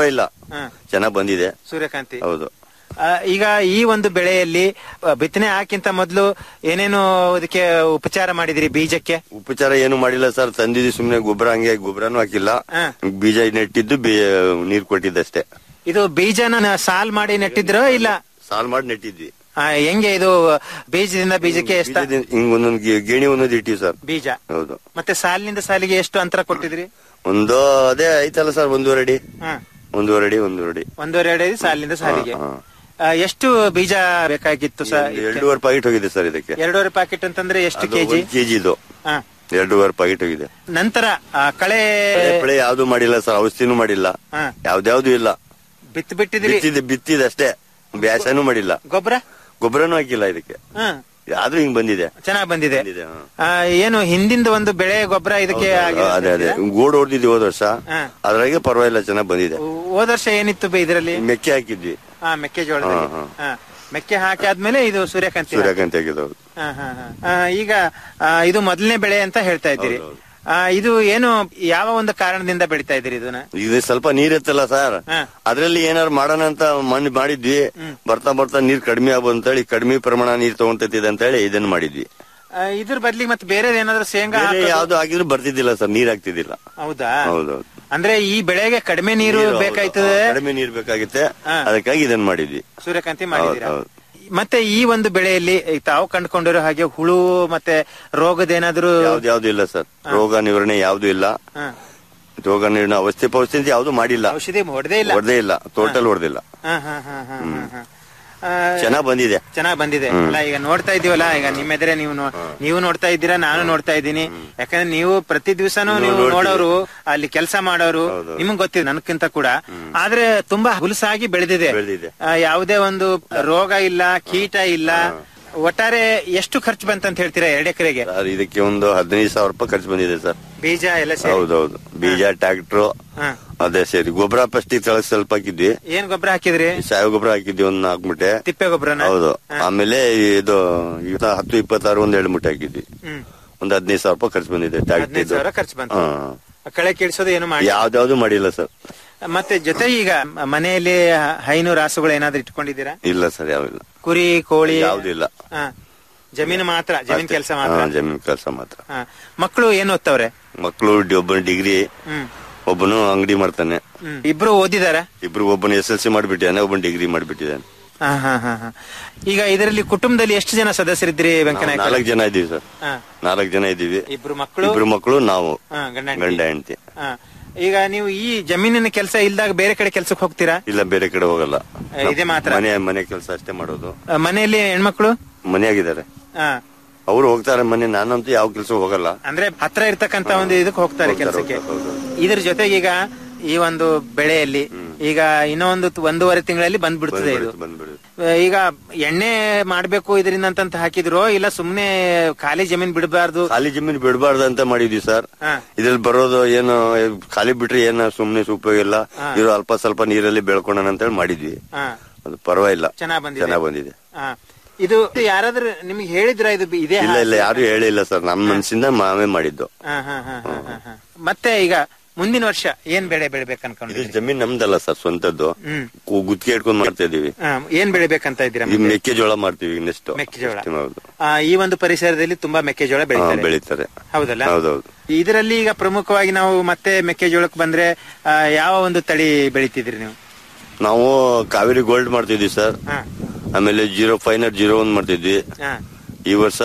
ಹಾ. ಚೆನ್ನಾಗ್ ಬಂದಿದೆ ಸೂರ್ಯಕಾಂತಿ ಹೌದು ಆ, ಈಗ ಈ ಒಂದು ಬೆಳೆಯಲ್ಲಿ ಆ, ಬಿತ್ತನೆ ಹಾಕಿಂತ ಮೊದಲು ಏನೇನು ಅದಕ್ಕೆ ಉಪಚಾರ ಮಾಡಿದಿರಿ ಬೀಜಕ್ಕೆ ಉಪಚಾರ ಏನು ಮಾಡಿಲ್ಲ ಸರ್ ತಂದಿದ್ವಿ ಸುಮ್ನೆ ಗೊಬ್ಬರ ಹಂಗೆ ಗೊಬ್ಬರನು ಹಾಕಿಲ್ಲ ಹಾ. ಬೀಜ ನೆಟ್ಟಿದ್ದು ಬೀ- ನೀರ್ ಕೊಟ್ಟಿದ್ದಷ್ಟೇ ಇದು ಬೀಜನ ನ- ಸಾಲ್ ಮಾಡಿ ನೆಟ್ಟಿದ್ರೋ ಇಲ್ಲ ಸಾಲ್ ಮಾಡಿ ನೆಟ್ಟಿದ್ವಿ ಆ, ಹೆಂಗೆ ಇದು ಬೀಜದಿಂದ ಬೀಜಕ್ಕೆ ಎಷ್ಟು ಬೀಜದಿಂದ ಹಿಂಗ್ ಒಂದೊಂದ್ ಗೆ- ಗೇಣಿ ಒಂದೊಂದು ಇಟ್ಟಿವಿ ಸರ್ ಬೀಜ ಹೌದು ಮತ್ತೆ ಸಾಲಿನಿಂದ ಸಾಲಿಗೆ ಎಷ್ಟು ಅಂತರ ಕೊಟ್ಟಿದ್ರಿ ಒಂದು ಅದೇ ಐತಲ್ಲ ಸರ್ ಒಂದೂವರೆ ಅಡಿ ಹಾ. ಒಂದೂವರೆ ಅಡಿ ಒಂದೂವರೆ ಅಡಿ ಒಂದೂವರೆ ಅಡಿ ಸಾಲಿನಿಂದ ಸಾಲಿಗೆ ಹಾ, ಆ, ಎಷ್ಟು ಬೀಜ ಬೇಕಾಗಿತ್ತು ಸರ್ ಒಂದು ಎರಡೂವರೆ ಪ್ಯಾಕೆಟ್ ಹೋಗಿದೆ ಸರ್ ಇದಕ್ಕೆ ಎರಡೂವರೆ ಪ್ಯಾಕೆಟ್ ಅಂತಂದ್ರೆ ಎಷ್ಟು ಅದು ಕೆಜಿ ಒಂದ್ ಕೆಜಿ ಇದು ಹಾ. ಎರಡೂವರೆ ಪ್ಯಾಕೆಟ್ ಹೋಗಿದೆ ನಂತರ ಆ, ಕಳೆ ಬೆಳೆ ಯಾವ್ದು ಮಾಡಿಲ್ಲ ಸರ್ ಔಷಧಿನೂ ಮಾಡಿಲ್ಲ ಹಾ. ಯಾವ್ದ್ಯಾವ್ದು ಇಲ್ಲ ಬಿತ್ತು ಬಿಟ್ಟಿದ್ರಿ ಬಿತ್ತಿದೆ ಬಿತ್ತಿದೆ ಅಷ್ಟೇ ಬ್ಯಾಸನೂ ಮಾಡಿಲ್ಲ ಗೊಬ್ಬರ ಗೊಬ್ಬರನೂ ಹಾಕಿಲ್ಲ ಇದಕ್ಕೆ ಹಾ ಆದ್ರೂ ಹಿಂಗ್ ಬಂದಿದೆ ಚೆನ್ನಾಗ್ ಬಂದಿದೆ ಬಂದಿದೆ, ಹಾ. ಆ, ಏನು ಹಿಂದಿಂದ ಒಂದು ಬೆಳೆ ಗೊಬ್ಬರ ಇದಕ್ಕೆ ಆಗಿದೆ ಅದೇ ಅದೇ ಗೋಡ್ ಹೊಡೆದಿದ್ವಿ ಹೋದ ವರ್ಷ ಹಾ. ಅದ್ರಾಗೆ ಪರವಾಗಿಲ್ಲ ಚೆನ್ನಾಗ್ ಬಂದಿದೆ ಹೋದ ವರ್ಷ ಏನಿತ್ತು ಬೆ ಇದರಲ್ಲಿ ಮೆಕ್ಕೆ ಹಾಕಿದ್ವಿ ಹಾ ಮೆಕ್ಕೆಜೋಳದಲ್ಲಿ ಹಾ, ಹಾ. ಮೆಕ್ಕೆ ಹಾಕಿ ಆದ್ಮೇಲೆ ಇದು ಸೂರ್ಯಕಾಂತಿ ಸೂರ್ಯಕಾಂತಿ ಹಾಕಿದವ್ರು ಹಾ, ಹಾ, ಹಾ. ಆ, ಈಗ ಆ, ಇದು ಮೊದಲನೇ ಬೆಳೆ ಅಂತ ಹೇಳ್ತಾ ಇದ್ದೀರಿ ಆ, ಇದು ಏನು ಯಾವ ಒಂದು ಕಾರಣದಿಂದ ಬೆಳಿತಾ ಇದ್ದೀರಿ ಇದನ್ನ ಇದು ಸ್ವಲ್ಪ ನೀರ್ ಎತ್ತಲ್ಲ ಸರ್ ಹಾ. ಅದ್ರಲ್ಲಿ ಏನಾರು ಮಾಡೋಣ ಅಂತ ಮಣ್ಣು ಮಾಡಿದ್ವಿ ಬರ್ತಾ ಬರ್ತಾ ನೀರ್ ಕಡಿಮೆ ಆಗ್ಬೋದು ಅಂತೇಳಿ ಕಡಿಮೆ ಪ್ರಮಾಣ ನೀರ್ ತಗೊಂತೈತಿದೆ ಅಂತ ಹೇಳಿ ಇದನ್ನ ಮಾಡಿದ್ವಿ ಆ, ಇದ್ರ ಬದ್ಲಿಗೆ ಮತ್ತೆ ಬೇರೆ ಏನಾದ್ರು ಶೇಂಗಾ ಬೇರೆ ಹಾಕೋದು? ಯಾವ್ದು ಹಾಕಿದ್ರು ಬರ್ತಿದ್ದಿಲ್ಲ ಸರ್ ನೀರ್ ಆಗ್ತಿದ್ದಿಲ್ಲ ಹೌದಾ ಹೌದೌದು ಅಂದ್ರೆ ಈ ಬೆಳೆಗೆ ಕಡಿಮೆ ನೀರು ನೀರು ಹೌದು, ಬೇಕಾಯ್ತದೆ ಹೌದು, ಕಡಿಮೆ ನೀರ್ ಬೇಕಾಗುತ್ತೆ ಹಾ. ಅದಕ್ಕಾಗಿ ಇದನ್ನ ಮಾಡಿದ್ವಿ ಸೂರ್ಯಕಾಂತಿ ಹೌದು ಮಾಡಿದೀರಾ ಹೌದು ಮತ್ತೆ ಈ ಒಂದು ಬೆಳೆಯಲ್ಲಿ ಈಗ ತಾವು ಕಂಡುಕೊಂಡಿರೋ ಹಾಗೆ ಹುಳು ಮತ್ತೆ ರೋಗದೇನಾದ್ರೂ ಯಾವ್ದು ಯಾವ್ದು ಇಲ್ಲ ಸರ್ ರೋಗ ನಿವಾರಣೆ ಯಾವ್ದು ಇಲ್ಲ ಹಾ. ರೋಗ ನಿವಾರಣೆ ಔಷಧಿ ಪೌಷಧಿ ಯಾವ್ದು ಮಾಡಿಲ್ಲ ಔಷಧಿ ಹೊಡೆದೇ ಇಲ್ಲ ಹೊಡೆದೇ ಇಲ್ಲ ಟೋಟಲ್ ಹೊಡೆದಿಲ್ಲ ಹಾ, ಹಾ, ಹಾ, ಹಾ, ಹಾ, ಹಾ. ಆ, ಚೆನ್ನಾಗ್ ಬಂದಿದೆ ಚೆನ್ನಾಗ್ ಬಂದಿದೆ ಹ್ಮ್. ಅಲ್ಲ ಈಗ ನೋಡ್ತಾ ಇದೀವಲ್ಲ ಈಗ ನಿಮ್ಮ ಎದುರೇ ನೀವು ನೋ- ನೀವು ನೋಡ್ತಾ ಇದ್ದೀರಾ ನಾನು ನೋಡ್ತಾ ಇದ್ದೀನಿ ಯಾಕಂದ್ರೆ ನೀವು ಪ್ರತಿ ದಿವಸನೂ ನೀವು ನೋಡ್ತೀವಿ. ನೋಡೋರು ಅಲ್ಲಿ ಕೆಲಸ ಮಾಡೋರು ಹೌದು. ನಿಮಗ್ ಗೊತ್ತಿದೆ ನನಕ್ಕಿಂತ ಕೂಡ ಆದ್ರೆ ತುಂಬಾ ಹುಲಸಾಗಿ ಬೆಳೆದಿದೆ ಬೆಳ್ದಿದೆ. ಆ, ಯಾವುದೇ ಒಂದು ರೋಗ ಇಲ್ಲ ಕೀಟ ಇಲ್ಲ ಒಟ್ಟಾರೆ ಎಷ್ಟು ಖರ್ಚು ಬಂತಂತ ಹೇಳ್ತೀರಾ ಎರಡು ಎಕರೆಗೆ ಸರ್ ಇದಕ್ಕೆ ಒಂದು ಹದಿನೈದು ಸಾವಿರ ರೂಪಾಯಿ ಖರ್ಚು ಬಂದಿದೆ ಸರ್ ಬೀಜ ಎಲ್ಲ ಸೇರಿ ಹೌದೌದು ಬೀಜ ಟ್ರಾಕ್ಟರ್ ಹಾ. ಅದೇ ಸೇರಿ ಗೊಬ್ಬರ ಫಸ್ಟ್ ತಳಗ್ ಸ್ವಲ್ಪ ಹಾಕಿದ್ವಿ ಏನ್ ಗೊಬ್ಬರ ಹಾಕಿದ್ರಿ ಸಾಯ ಗೊಬ್ಬರ ಹಾಕಿದ್ವಿ ಒಂದ್ ನಾಲ್ಕು ಮುಟ್ಟೆ ತಿಪ್ಪೆ ಗೊಬ್ಬರನ ಹೌದು ಆಮೇಲೆ ಇದು ಈಗ ಹತ್ತು ಇಪ್ಪತ್ತಾರು ಒಂದ್ ಎರಡು ಮುಟ್ಟೆ ಹಾಕಿದ್ವಿ ಹ್ಮ್ ಒಂದ್ ಹದಿನೈದು ಸಾವಿರ ರೂಪಾಯಿ ಖರ್ಚು ಬಂದಿದೆ ಹದಿನೈದು ಸಾವಿರ ಖರ್ಚು ಬಂತು ಹಾ ಕಳೆ ಕೀಳ್ಸೋದು ಏನು ಮಾಡಿ ಯಾವ್ದಾವ್ದು ಮಾಡಿಲ್ಲ ಸರ್ ಮತ್ತೆ ಜೊತೆ ಈಗ ಮನೆಯಲ್ಲಿ ಹೈನು ರಾಸುಗಳು ಏನಾದ್ರು ಇಟ್ಕೊಂಡಿದ್ದೀರಾ ಇಲ್ಲ ಸರ್ ಯಾವಿಲ್ಲ ಕುರಿ ಕೋಳಿ ಯಾವ್ದು ಇಲ್ಲ ಹಾ. ಜಮೀನು ಮಾತ್ರ ಜಮೀನ್ ಕೆಲಸ ಮಾತ್ರ ಹಾ, ಜಮೀನ್ ಕೆಲಸ ಮಾತ್ರ ಹಾ. ಮಕ್ಕಳು ಏನ್ ಓದ್ತವ್ರೆ ಮಕ್ಕಳು ಒಬ್ಬನ ಡಿಗ್ರಿ ಹ್ಮ್ ಒಬ್ಬನು ಅಂಗಡಿ ಮಾಡ್ತಾನೆ ಹ್ಮ್. ಇಬ್ರು ಓದಿದಾರ ಇಬ್ರು ಒಬ್ಬನು ಎಸ್ ಎಲ್ ಸಿ ಮಾಡ್ಬಿಟ್ಟಿದ್ದಾನೆ ಒಬ್ಬನ ಡಿಗ್ರಿ ಮಾಡ್ಬಿಟ್ಟಿದ್ದಾನೆ ಹಾ ಹಾ ಹಾ ಹಾ. ಈಗ ಇದರಲ್ಲಿ ಕುಟುಂಬದಲ್ಲಿ ಎಷ್ಟು ಜನ ಸದಸ್ಯರಿದ್ರಿ ವೆಂಕನಾಯಕ ನಾಲ್ಕು ಜನ ಇದ್ದೀವಿ ಸರ್ ಹಾ. ನಾಲ್ಕು ಜನ ಇದ್ದೀವಿ ಇಬ್ರು ಮಕ್ಕಳು ಇಬ್ರು ಮಕ್ಕಳು ನಾವು ಹಾ, ಗಂಡ ಹೆಂಡ್ತಿ. ಗಂಡ ಹೆಂಡತಿ ಹಾ. ಈಗ ನೀವು ಈ ಜಮೀನಿನ ಕೆಲಸ ಇಲ್ದಾಗ ಬೇರೆ ಕಡೆ ಕೆಲ್ಸಕ್ಕೆ ಹೋಗ್ತೀರಾ ಇಲ್ಲ ಬೇರೆ ಕಡೆ ಹೋಗಲ್ಲ ಇದೇ ಮಾತ್ರ? ಮನೆ ಮನೆ ಕೆಲಸ ಅಷ್ಟೇ ಮಾಡೋದು ಆ, ಮನೆಯಲ್ಲಿ ಹೆಣ್ಮಕ್ಳು ಮನೆಯಾಗಿದ್ದಾರೆ ಹಾ. ಅವ್ರು ಹೋಗ್ತಾರೆ ಮನೆ ನಾನಂತೂ ಯಾವ ಕೆಲಸ ಹೋಗಲ್ಲ ಅಂದ್ರೆ ಹತ್ರ ಇರ್ತಕ್ಕಂತ ಒಂದು ಇದಕ್ಕೆ ಹೋಗ್ತಾರೆ ಹೋಗ್ತಾರೆ, ಕೆಲಸಕ್ಕೆ ಹೋಗ್ತಾರೆ, ಹೌದು. ಇದ್ರ ಜೊತೆಗೆ ಈಗ ಈ ಒಂದು ಬೆಳೆಯಲ್ಲಿ ಈಗ ಇನ್ನೊಂದು ತ- ಒಂದೂವರೆ ತಿಂಗಳಲ್ಲಿ ಬಂದ್ಬಿಡ್ತದೆ ಇದು ಬಂದ್ಬಿಡು ಆ, ಈಗ ಎಣ್ಣೆ ಮಾಡ್ಬೇಕು ಇದರಿಂದ ಅಂತಂತ ಹಾಕಿದ್ರು ಇಲ್ಲ ಸುಮ್ನೆ ಖಾಲಿ ಜಮೀನ್ ಬಿಡಬಾರ್ದು ಖಾಲಿ ಜಮೀನು ಬಿಡಬಾರ್ದು ಅಂತ ಮಾಡಿದ್ವಿ ಸರ್ ಹಾ. ಇದ್ರಲ್ಲಿ ಬರೋದು ಏನು ಖಾಲಿ ಬಿಟ್ರೆ ಏನು ಸುಮ್ನೆ ಉಪಯೋಗ ಇಲ್ಲ ಹಾ. ಇರೋ ಅಲ್ಪ ಸ್ವಲ್ಪ ನೀರಲ್ಲಿ ಬೆಳ್ಕೊಳ್ಳೋಣ ಅಂತ ಹೇಳಿ ಮಾಡಿದ್ವಿ ಹಾ. ಅದು ಪರವಾಗಿಲ್ಲ ಚೆನ್ನಾಗ್ ಬಂದಿದೆ ಚೆನ್ನಾಗ್ ಬಂದಿದೆ ಹಾ. ಇದು ಯಾರಾದ್ರೂ ನಿಮ್ಗೆ ಹೇಳಿದ್ರ ಇದು ಬಿ- ಇದೇ ಇಲ್ಲ ಇಲ್ಲ ಯಾರು ಹೇಳಿಲ್ಲ ಸರ್ ನಮ್ಮ ಮನ್ಸಿಂದ ನಾವೇ ಮಾಡಿದ್ದು ಹಾ, ಹಾ, ಹಾ, ಹಾ, ಹಾ, ಹಾ. ಮತ್ತೆ ಈಗ ಮುಂದಿನ ವರ್ಷ ಏನ್ ಬೆಳೆ ಬೆಳಿಬೇಕು ಇದು ಅನ್ಕೊಂಡಿದ್ರಿ ಜಮೀನ್ ನಮ್ದಲ್ಲ ಸರ್ ಸ್ವಂತದ್ದು ಹ್ಮ್ ಕು- ಗುತ್ತಿಗೆ ಇಟ್ಕೊಂಡ್ ಮಾಡ್ತಾ ಇದೀವಿ ಹಾ, ಏನ್ ಬೆಳಿಬೇಕಂತ ಇದ್ದೀರಾ ಈ ಮುಂದೆ? ಮೆಕ್ಕೆಜೋಳ ಮಾಡ್ತೀವಿ ನೆಕ್ಸ್ಟ್ ಮೆಕ್ಕೆಜೋಳ ಹೌದು ಆ, ಈ ಒಂದು ಪರಿಸರದಲ್ಲಿ ತುಂಬಾ ಮೆಕ್ಕೆಜೋಳ ಹಾ, ಬೆಳಿತಾರೆ ಬೆಳೀತಾರೆ ಹೌದಲ್ಲ ಹೌದೌದು ಇದರಲ್ಲಿ ಈಗ ಪ್ರಮುಖವಾಗಿ ನಾವು ಮತ್ತೆ ಮೆಕ್ಕೆಜೋಳಕ್ಕೆ ಬಂದ್ರೆ ಆ, ಯಾವ ಒಂದು ತಳಿ ಬೆಳಿತಿದ್ರಿ ನೀವು ನಾವು ಕಾವೇರಿ ಗೋಲ್ಡ್ ಮಾಡ್ತಿದ್ವಿ ಸರ್ ಹಾ. ಆಮೇಲೆ zero five nought zero one ಮಾಡ್ತಿದ್ವಿ ಹಾ, ಈ ವರ್ಷ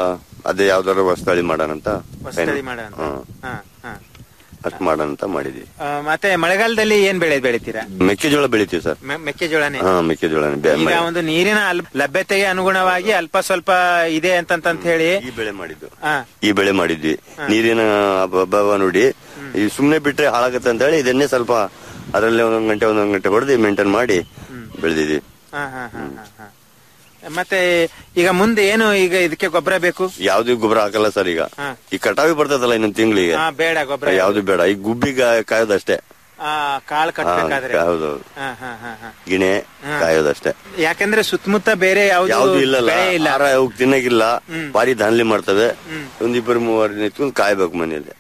ಅದೇ ಯಾವ್ದಾರ ಹೊಸತಳಿ ಮಾಡೋಣ ಅಂತ ಹೊಸತಳಿ ಮಾಡೋಣ ಅಂತ. ಹ್ಮ್. ಹಾ, ಹಾ. ಅಷ್ಟ್ ಮಾಡೋಣ ಅಂತ ಮಾಡಿದ್ವಿ ಆ, ಮತ್ತೆ ಮಳೆಗಾಲದಲ್ಲಿ ಏನ್ ಬೆಳೆ ಬೆಳಿತೀರಾ ಮೆಕ್ಕೆಜೋಳ ಬೆಳಿತೀವಿ ಸರ್ ಮೆ- ಮೆಕ್ಕೆಜೋಳನೇ ಹಾ ಮೆಕ್ಕೆಜೋಳ ಈಗ ಒಂದು ನೀರಿನ ಅಲ್- ಲಭ್ಯತೆಗೆ ಅನುಗುಣವಾಗಿ ಅಲ್ಪ ಸ್ವಲ್ಪ ಇದೆ ಅಂತಂತ ಹೇಳಿ ಈ ಬೆಳೆ ಮಾಡಿದ್ದು ಹಾ ಈ ಬೆಳೆ ಮಾಡಿದ್ವಿ ನೀರಿನ ಅಭಾವ ನೋಡಿ ಈ ಸುಮ್ನೆ ಬಿಟ್ರೆ ಹಾಳಾಗತ್ತೆ ಅಂತ ಹೇಳಿ ಇದನ್ನೇ ಸ್ವಲ್ಪ ಅದರಲ್ಲಿ ಒಂದೊಂದ್ ಗಂಟೆ ಒಂದೊಂದ್ ಗಂಟೆ ಹೊಡೆದು ಮೇಂಟೈನ್ ಮಾಡಿ ಬೆಳೆದಿದ್ವಿ ಹಾ, ಹಾ, ಹಾ, ಹಾ, ಹಾ. ಮತ್ತೆ ಈಗ ಮುಂದೆ ಏನು ಈಗ ಇದಕ್ಕೆ ಗೊಬ್ಬರ ಬೇಕು ಯಾವ್ದು ಗೊಬ್ಬರ ಹಾಕಲ್ಲ ಸರ್ ಈಗ ಹಾ. ಈ ಕಟಾವಿ ಬರ್ತದಲ್ಲ ಇನ್ನೊಂದ್ ತಿಂಗಳಿಗೆ ಹಾ, ಬೇಡ ಗೊಬ್ಬರ ಯಾವ್ದು ಬೇಡ ಈ ಗುಬ್ಬಿ ಕಾಯೋದಷ್ಟೇ ಆ, ಕಾಳು ಕಟ್ಬೇಕಾದ್ರೆ ಹಾ, ಹೌದು ಹಾ, ಹಾ, ಹಾ, ಹಾ. ಗಿಣೆ ಹಾ. ಕಾಯೋದಷ್ಟೇ ಯಾಕಂದ್ರೆ ಸುತ್ತಮುತ್ತ ಬೇರೆ ಯಾವ್ದು ಯಾವ್ದು ಇಲ್ಲಲ್ಲ ಬೆಳೆ ಇಲ್ಲ ಆಹಾರ ಅವಕ್ ತಿನ್ನಗಿಲ್ಲ ಹ್ಮ್. ಭಾರಿ ದಾನ್ಲಿ ಮಾಡ್ತವೆ ಒಂದಿಬ್ಬರು ಮೂವರು ನಿಂತ್ಕೊಂಡು ಕಾಯ್ಬೇಕು ಮನೇಲಿ ಹ್ಮ್.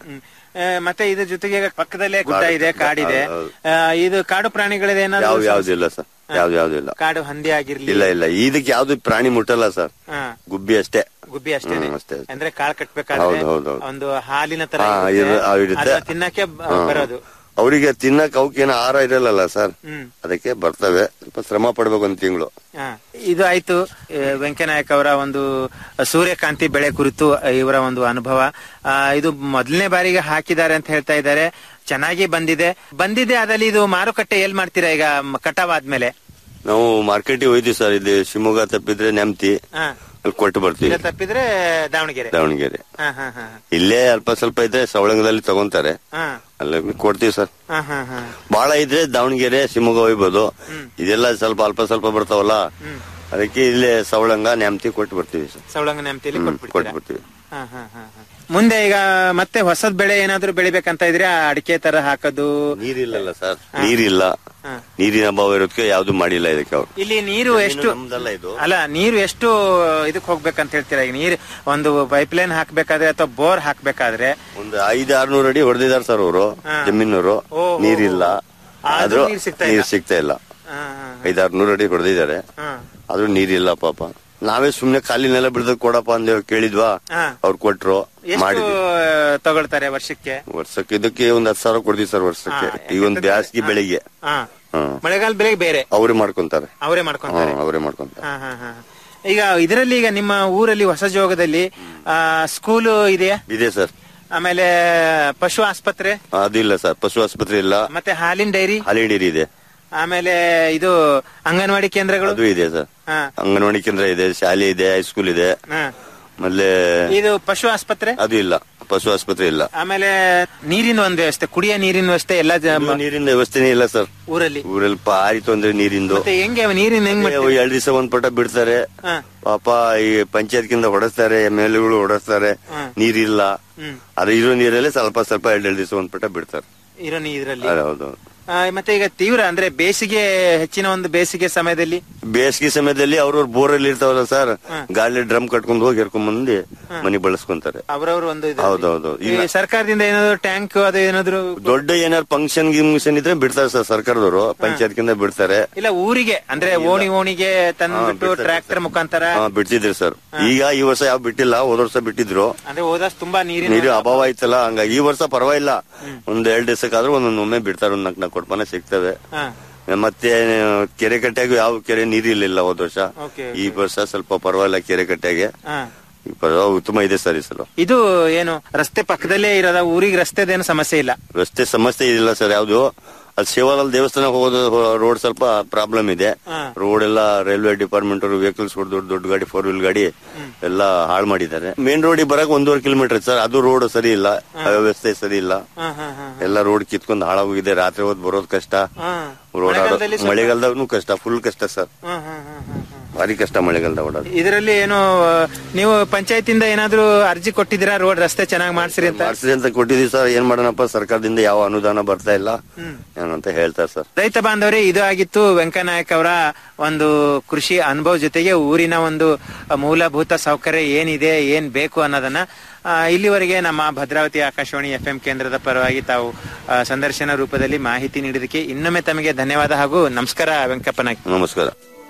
ಆ, ಮತ್ತೆ ಇದ್ರ ಜೊತೆಗೆ ಈಗ ಪಕ್ಕದಲ್ಲೇ ಗುಡ್ಡ ಇದೆ ಕಾಡಿದೆ ಹೌದು, ಆ, ಇದು ಕಾಡು ಪ್ರಾಣಿಗಳಿದೆ ಯಾವ ಏನಾದ್ರು ಯಾವ್ದಿಲ್ಲ ಸರ್ ಯಾವ್ದು ಯಾವ್ದು ಇಲ್ಲ ಕಾಡು ಹಂದಿ ಆಗಿರ್ಲಿ ಇಲ್ಲ ಇಲ್ಲ ಇದಕ್ಕೆ ಯಾವ್ದು ಪ್ರಾಣಿ ಮುಟ್ಟಲ್ಲ ಸರ್ ಹಾ, ಗುಬ್ಬಿ ಅಷ್ಟೇ ಗುಬ್ಬಿ ಅಷ್ಟೇ ಹ್ಮ್, ಅಷ್ಟೇ ಅಷ್ಟೇ. ಅಂದ್ರೆ ಕಾಳು ಕಟ್ಬೇಕಾದ್ರೆ ಹೌದು, ಹೌದು, ಹೌದು. ಒಂದು ಹಾಲಿನ ತರ ಹಾ, ಇರುತ್ತೆ. ಇರು- ಆ, ಇರುತ್ತೆ. ಅದನ್ನ ತಿನ್ನಕ್ಕೆ ಬ- ಹಾ. ಬರೋದು ಅವರಿಗೆ ತಿನ್ನಕ್ ಅವಕ್ಕೇನು ಆಹಾರ ಇರಲ್ಲ ಸರ್ ಹ್ಮ್ ಅದಕ್ಕೆ ಬರ್ತವೆ ಸ್ವಲ್ಪ ಶ್ರಮ ಪಡ್ಬೇಕು ಒಂದ್ ತಿಂಗಳು ಹಾ. ಇದು ಆಯ್ತು ಆ, ವೆಂಕಯ್ಯನಾಯಕ್ ಅವರ ಒಂದು ಸೂರ್ಯಕಾಂತಿ ಬೆಳೆ ಕುರಿತು ಇವರ ಒಂದು ಅನುಭವ ಆ, ಇದು ಮೊದಲನೇ ಬಾರಿಗೆ ಹಾಕಿದ್ದಾರೆ ಅಂತ ಹೇಳ್ತಾ ಇದ್ದಾರೆ ಚೆನ್ನಾಗಿ ಬಂದಿದೆ ಬಂದಿದೆ ಅದಲ್ಲಿ ಇದು ಮಾರುಕಟ್ಟೆ ಎಲ್ ಮಾಡ್ತೀರಾ ಈಗ ಮ- ಕಟಾವ್ ಆದ್ಮೇಲೆ ನಾವು ಮಾರ್ಕೆಟಿಗೆ ಹೋಯ್ತೀವಿ ಸರ್ ಇಲ್ಲಿ ಶಿವಮೊಗ್ಗ ತಪ್ಪಿದ್ರೆ ನೆಮ್ತಿ ಹಾ. ಅಲ್ಲಿ ಕೊಟ್ಟು ಬರ್ತೀವಿ ಇಲ್ಲ ತಪ್ಪಿದ್ರೆ ದಾವಣಗೆರೆ ದಾವಣಗೆರೆ ಹಾ ಹಾ ಹಾ ಇಲ್ಲೇ ಅಲ್ಪ ಸ್ವಲ್ಪ ಇದ್ರೆ ಸವಳಂಗದಲ್ಲಿ ತಗೊಂತಾರೆ ಹಾ ಅಲ್ಲಿ ಕೊಡ್ತೀವಿ ಸರ್ ಹಾ ಹಾ ಹಾ ಬಹಳ ಇದ್ರೆ ದಾವಣಗೆರೆ ಶಿವಮೊಗ್ಗ ಹೋಗ್ಬೋದು ಇದೆಲ್ಲ ಸ್ವಲ್ಪ ಅಲ್ಪ ಸ್ವಲ್ಪ ಬರ್ತಾವಲ್ಲ ಅದಕ್ಕೆ ಇಲ್ಲೇ ಸವಳಂಗ ನ್ಯಾಮ್ತಿ ಕೊಟ್ಟು ಬರ್ತೀವಿ ಸರ್ ಸವಳಂಗ ನೆಮ್ತಿಯಲ್ಲಿ ಹ್ಮ್, ಕೊಟ್ಬಿಡ್ತೀರಾ ಕೊಟ್ಟು ಬರ್ತೀವಿ ಹಾ, ಹಾ, ಹಾ, ಹಾ. ಮುಂದೆ ಈಗ ಮತ್ತೆ ಹೊಸದ್ ಬೆಳೆ ಏನಾದ್ರು ಬೆಳಿಬೇಕಂತ ಇದ್ರೆ ಅಡಿಕೆ ತರ ಹಾಕೋದು ನೀರಿಲ್ಲಲ್ಲ ಸರ್ ನೀರಿಲ್ಲ ನೀರಿನ ಅಭಾವ ಇರೋದಕ್ಕೆ ಯಾವ್ದು ಮಾಡಿಲ್ಲ ಇದಕ್ಕೆ ಅವ್ರು ಇಲ್ಲಿ ನೀರು ಎಷ್ಟು ನಮ್ದಲ್ಲ ಇದು ಅಲ್ಲ ನೀರು ಎಷ್ಟು ಇದಕ್ ಹೋಗ್ಬೇಕಂತ ಹೇಳ್ತೀರಾ ಈಗ ನೀರು ಒಂದು ಪೈಪ್ ಲೈನ್ ಹಾಕ್ಬೇಕಾದ್ರೆ ಅಥವಾ ಬೋರ್ ಹಾಕ್ಬೇಕಾದ್ರೆ ಒಂದು ಐದು ಆರ್ನೂರು ಅಡಿ ಹೊಡೆದಿದ್ದಾರೆ ಸರ್ ಅವರು ಹಾ. ಜಮೀನವರು ಓ, ಓ, ನೀರಿಲ್ಲ ಆದ್ರೂ ಆದ್ರೂ ನೀರ್ ಸಿಗ್ತಾ ಇಲ್ಲ. ನೀರ್ ಸಿಗ್ತಾ ಇಲ್ಲ ಹಾ, ಹಾ, ಐದಾರು ನೂರು ಅಡಿ ಹೊಡೆದಿದ್ದಾರೆ ಹಾ. ಆದ್ರೂ ನೀರಿಲ್ಲ ಪಾಪ ನಾವೇ ಸುಮ್ನೆ ಖಾಲಿ ನೆಲ ಬಿಡ್ದಕ್ ಕೊಡಪ್ಪ ಅಂದೇವ್ ಕೇಳಿದ್ವಾ ಹಾ. ಅವ್ರು ಕೊಟ್ರು ಎಷ್ಟು ಮಾಡಿದ್ವಿ ತಗೊಳ್ತಾರೆ ವರ್ಷಕ್ಕೆ ವರ್ಷಕ್ಕೆ ಇದಕ್ಕೆ ಒಂದ್ ಹತ್ತು ಸಾವಿರ ಕೊಡ್ತೀವಿ ಸರ್ ವರ್ಷಕ್ಕೆ ಹಾ, ಈಗ ಒಂದ್ ಬ್ಯಾಸ್ಗಿ ಬೆಳಿಗ್ಗೆ ಹಾ ಹ್ಮ್ ಮಳೆಗಾಲ ಬೆಳೆಗೆ ಬೇರೆ ಅವ್ರೇ ಮಾಡ್ಕೊಂತಾರೆ ಅವರೇ ಮಾಡ್ಕೊಂತಾರೆ ಹ್ಮ್, ಅವರೇ ಮಾಡ್ಕೊಂತಾರೆ ಹಾ, ಹಾ, ಹಾ. ಈಗ ಇದರಲ್ಲಿ ಈಗ ನಿಮ್ಮ ಊರಲ್ಲಿ ಹೊಸ ಜೋಗದಲ್ಲಿ ಆ, ಸ್ಕೂಲು ಇದೆಯಾ ಇದೆ ಸರ್ ಆಮೇಲೆ ಪಶು ಆಸ್ಪತ್ರೆ ಅದಿಲ್ಲ ಸರ್ ಪಶು ಆಸ್ಪತ್ರೆ ಇಲ್ಲ ಮತ್ತೆ ಹಾಲಿನ ಡೈರಿ ಹಾಲಿ ಡೈರಿ ಇದೆ ಆಮೇಲೆ ಇದು ಅಂಗನವಾಡಿ ಕೇಂದ್ರಗಳು ಅದು ಇದೆ ಸರ್ ಹಾ, ಅಂಗನವಾಡಿ ಕೇಂದ್ರ ಇದೆ ಶಾಲೆ ಇದೆ ಹೈಸ್ಕೂಲ್ ಇದೆ ಹಾ. ಆಮೇಲೆ ಇದು ಪಶು ಆಸ್ಪತ್ರೆ ಅದು ಇಲ್ಲ ಪಶು ಆಸ್ಪತ್ರೆ ಇಲ್ಲ ಆಮೇಲೆ ನೀರಿನ ಒಂದು ವ್ಯವಸ್ಥೆ ಕುಡಿಯ ನೀರಿನ ವ್ಯವಸ್ಥೆ ಎಲ್ಲ ಜ- ಇನ್ನು ನೀರಿನ ವ್ಯವಸ್ಥೆನೇ ಇಲ್ಲ ಸರ್ ಊರಲ್ಲಿ ಊರಲ್ಲಿ ಪಾರಿ ತೊಂದ್ರೆ ನೀರಿಂದು ಮತ್ತೆ ಹೆಂಗೆ ನೀರಿನ ಹೆಂಗ್ ಮಾಡ್ತೀವಿ? ಎರಡ್ ದಿವಸ ಒಂದ್ ಪಟ ಬಿಡ್ತಾರೆ ಹಾ. ಪಾಪ ಈ ಪಂಚಾಯತ್ಗಿಂದ ಹೊಡೆಸ್ತಾರೆ ಎಮ್ ಎಲ್ ಎಗಳು ಹೊಡೆಸ್ತಾರೆ ಹಾ. ನೀರಿಲ್ಲ ಹ್ಮ್. ಅದು ಇರೋ ನೀರಲ್ಲಿ ಸ್ವಲ್ಪ ಸ್ವಲ್ಪ ಎರಡ್ ಎರಡ್ ದಿವಸ ಒಂದ್ ಪಟ ಬಿಡ್ತಾರೆ ಇರೋ ನೀರಲ್ಲಿ ಅದು ಹೌದು ಆ, ಮತ್ತೆ ಈಗ ತೀವ್ರ ಅಂದ್ರೆ ಬೇಸಿಗೆ ಹೆಚ್ಚಿನ ಒಂದು ಬೇಸಿಗೆ ಸಮಯದಲ್ಲಿ ಬೇಸಿಗೆ ಸಮಯದಲ್ಲಿ ಅವ್ರವ್ರ ಬೋರಲ್ಲಿ ಇರ್ತಾವಲ್ಲ ಸರ್ ಗಾಳಿ ಡ್ರಮ್ ಕಟ್ಕೊಂಡು ಹೋಗಿ ಎರ್ಕೊಂಡ್ ಬಂದು ಮನೆ ಬಳಸ್ಕೊಂತಾರೆ ಅವರವರು ಒಂದು ಇದು ಹೌದೌದು ಈ ಸರ್ಕಾರದಿಂದ ಏನಾದ್ರು ಟ್ಯಾಂಕ್ ಅದು ಏನಾದ್ರು ದೊಡ್ಡ ಏನಾರು ಫಂಕ್ಷನ್ ಗಿಂಕ್ಷನ್ ಇದ್ರೆ ಬಿಡ್ತಾರೆ ಸರ್ ಸರ್ಕಾರದವರು ಪಂಚಾಯತ್ಗಿಂದ ಬಿಡ್ತಾರೆ ಇಲ್ಲ ಊರಿಗೆ ಅಂದ್ರೆ ಓಣಿ ಓಣಿಗೆ ತಂದ್ಬಿಟ್ಟು ಟ್ರ್ಯಾಕ್ಟರ್ ಮುಖಾಂತರ ಹಾ, ಬಿಡ್ತಿದ್ರು ಸರ್ ಈಗ ಈ ವರ್ಷ ಯಾವ ಬಿಟ್ಟಿಲ್ಲ ಹೋದ ವರ್ಷ ಬಿಟ್ಟಿದ್ರು ಅಂದ್ರೆ ಹೋದಷ್ಟು ತುಂಬಾ ನೀರಿನ ನೀರು ಅಭಾವ ಆಯ್ತಲ್ಲ ಹಂಗಾಗಿ ಈ ವರ್ಷ ಪರವಾಗಿಲ್ಲ ಒಂದ್ ಎರಡ್ ದಿವಸಕ್ಕಾದ್ರೂ ಒಂದೊಂದು ಒಮ್ಮೆ ಬಿಡ್ತಾರೆ ಒಂದ್ ನಾಲ್ಕು ನಾಲ್ಕು ಕೊಡ್ಪಾನೆ ಸಿಗ್ತವೆ ಹಾ. ಮತ್ತೆ ಕೆರೆ ಕಟ್ಟೆಗೂ ಯಾವ ಕೆರೆ ನೀರಿರ್ಲಿಲ್ಲ ಹೋದ ವರ್ಷ Okay, ಈ ವರ್ಷ ಸ್ವಲ್ಪ ಪರವಾಗಿಲ್ಲ ಕೆರೆ ಕಟ್ಟೆಗೆ ಹಾ. ಈ ಪರವಾಗಿ ಉತ್ತಮ ಇದೆ ಸರ್ ಈ ಸಲ ಇದು ಏನು ರಸ್ತೆ ಪಕ್ಕದಲ್ಲೇ ಇರೋದ ಊರಿಗೆ ರಸ್ತೆದೇನು ಸಮಸ್ಯೆ ಇಲ್ಲ ರಸ್ತೆ ಸಮಸ್ಯೆ ಇಲ್ಲ ಸರ್ ಯಾವ್ದು ಅದು ಶಿವಾಲಲ್ ದೇವಸ್ಥಾನ ಹೋಗೋದು ರೋಡ್ ಸ್ವಲ್ಪ ಪ್ರಾಬ್ಲಮ್ ಇದೆ ಹಾ. ರೋಡ್ ಎಲ್ಲ ರೈಲ್ವೆ ಡಿಪಾರ್ಟ್ಮೆಂಟ್ ಅವರು ವೆಹಿಕಲ್ಸ್ ದೊಡ್ಡ ದೊಡ್ಡ ಗಾಡಿ ಫೋರ್ ವೀಲ್ ಗಾಡಿ ಎಲ್ಲ ಹಾಳು ಮಾಡಿದ್ದಾರೆ ಮೇನ್ ರೋಡ್ ಬರಕ್ ಒಂದೂವರೆ ಕಿಲೋಮೀಟರ್ ಸರ್ ಅದು ರೋಡ್ ಸರಿ ಇಲ್ಲ ವ್ಯವಸ್ಥೆ ಸರಿ ಇಲ್ಲ ಹಾ, ಹಾ, ಹಾ. ಎಲ್ಲ ರೋಡ್ ಕಿತ್ಕೊಂಡು ಹಾಳಾಗೋಗಿದೆ ರಾತ್ರಿ ಹೊತ್ತು ಬರೋದ್ ಕಷ್ಟ ಹಾ. ರೋಡ್ ಆಡೋ ಮಳೆಗಾಲದಲ್ಲಿ ಸ್ವಲ್ಪ- ಮಳೆಗಾಲದಾಗೂ ಕಷ್ಟ ಫುಲ್ ಕಷ್ಟ ಸರ್ ಹಾ, ಹಾ, ಹಾ, ಹಾ, ಹಾ. ಭಾರಿ ಕಷ್ಟ ಮಳೆಗಾಲದ ಓಡೋದು ಇದರಲ್ಲಿ ಏನು ಆ, ನೀವು ಪಂಚಾಯತಿಂದ ಏನಾದ್ರೂ ಅರ್ಜಿ ಕೊಟ್ಟಿದ್ದೀರಾ ರೋಡ್ ರಸ್ತೆ ಚೆನ್ನಾಗಿ ಮಾಡ್ಸಿರಿ ಅಂತ ಮಾಡ್ಸಿದೆ ಅಂತ ಕೊಟ್ಟಿದೀವಿ ಸರ್ ಏನ್ ಮಾಡೋಣಪ್ಪ ಸರ್ಕಾರದಿಂದ ಯಾವ ಅನುದಾನ ಬರ್ತಾ ಇಲ್ಲ ಏನಂತ ಹೇಳ್ತಾರೆ ಸರ್ ರೈತ ಬಾಂಧವರೇ ಇದು ಆಗಿತ್ತು ವೆಂಕನಾಯಕ್ ಅವರ ಒಂದು ಕೃಷಿ ಅನುಭವ ಜೊತೆಗೆ ಊರಿನ ಒಂದು ಮೂಲಭೂತ ಸೌಕರ್ಯ ಏನಿದೆ ಏನ್ ಬೇಕು ಅನ್ನೋದನ್ನ ಆ, ಇಲ್ಲಿವರೆಗೆ ನಮ್ಮ ಭದ್ರಾವತಿ ಆಕಾಶವಾಣಿ ಎಫ್ ಎಂ ಕೇಂದ್ರದ ಪರವಾಗಿ ತಾವು ಆ, ಸಂದರ್ಶನ ರೂಪದಲ್ಲಿ ಮಾಹಿತಿ ನೀಡಿದಕ್ಕೆ ಇನ್ನೊಮ್ಮೆ ತಮಗೆ ಧನ್ಯವಾದ ಹಾಗೂ ನಮಸ್ಕಾರ ವೆಂಕಪ್ಪನಾಯ್ಕ ನಮಸ್ಕಾರ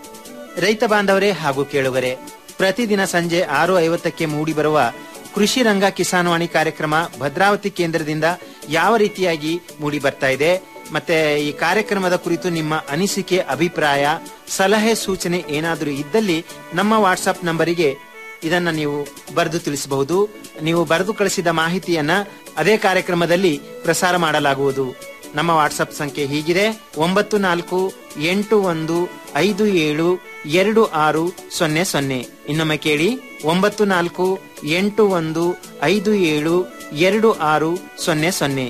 ರೈತ ಬಾಂಧವರೇ ಹಾಗೂ ಕೇಳುಗರೆ ಪ್ರತಿದಿನ ಸಂಜೆ ಆರು ಐವತ್ತಕ್ಕೆ ಮೂಡಿ ಬರುವ ಕೃಷಿ ರಂಗ ಕಿಸಾನ್ವಾಣಿ ಕಾರ್ಯಕ್ರಮ ಭದ್ರಾವತಿ ಕೇಂದ್ರದಿಂದ ಯಾವ ರೀತಿಯಾಗಿ ಮೂಡಿ ಬರ್ತಾ ಇದೆ ಮತ್ತೆ ಈ ಕಾರ್ಯಕ್ರಮದ ಕುರಿತು ನಿಮ್ಮ ಅನಿಸಿಕೆ ಅಭಿಪ್ರಾಯ ಸಲಹೆ ಸೂಚನೆ ಏನಾದರೂ ಇದ್ದಲ್ಲಿ ನಮ್ಮ ವಾಟ್ಸ್ಆಪ್ ನಂಬರಿಗೆ ಇದನ್ನ ನೀವು ಬರೆದು ತಿಳಿಸಬಹುದು ನೀವು ಬರೆದು ಕಳಿಸಿದ ಮಾಹಿತಿಯನ್ನ ಅದೇ ಕಾರ್ಯಕ್ರಮದಲ್ಲಿ ಪ್ರಸಾರ ಮಾಡಲಾಗುವುದು ನಮ್ಮ ವಾಟ್ಸಪ್ ಸಂಖ್ಯೆ ಹೀಗಿದೆ ಒಂಬತ್ತು ನಾಲ್ಕು ಎಂಟು ಒಂದು ಐದು ಏಳು ಎರಡು ಆರು ಸೊನ್ನೆ ಸೊನ್ನೆ ಇನ್ನೊಮ್ಮೆ ಕೇಳಿ ಒಂಬತ್ತು ನಾಲ್ಕು ಎಂಟು ಒಂದು ಐದು ಏಳು ಎರಡು ಆರು ಸೊನ್ನೆ ಸೊನ್ನೆ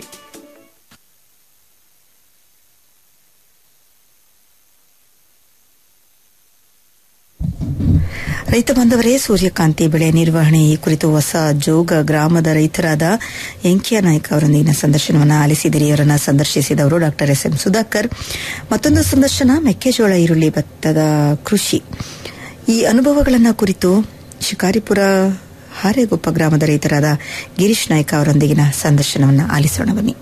ರೈತ ಬಾಂಧವರೇ ಸೂರ್ಯಕಾಂತಿ ಬೆಳೆ ನಿರ್ವಹಣೆ ಈ ಕುರಿತು ಹೊಸ ಜೋಗ ಗ್ರಾಮದ ರೈತರಾದ ಎಂಕಿಯ ನಾಯ್ಕ ಅವರೊಂದಿಗಿನ ಸಂದರ್ಶನವನ್ನು ಆಲಿಸಿದಿರಿ ಅವರನ್ನ ಸಂದರ್ಶಿಸಿದವರು ಡಾಕ್ಟರ್ ಎಸ್ ಎಂ ಸುಧಾಕರ್ ಮತ್ತೊಂದು ಸಂದರ್ಶನ ಮೆಕ್ಕೆಜೋಳ ಈರುಳ್ಳಿ ಭತ್ತದ ಕೃಷಿ ಈ ಅನುಭವಗಳನ್ನು ಕುರಿತು ಶಿಕಾರಿಪುರ ಹಾರೇಗೊಪ್ಪ ಗ್ರಾಮದ ರೈತರಾದ ಗಿರೀಶ್ ನಾಯ್ಕ ಅವರೊಂದಿಗಿನ ಸಂದರ್ಶನವನ್ನು ಆಲಿಸೋಣ ಬನ್ನಿ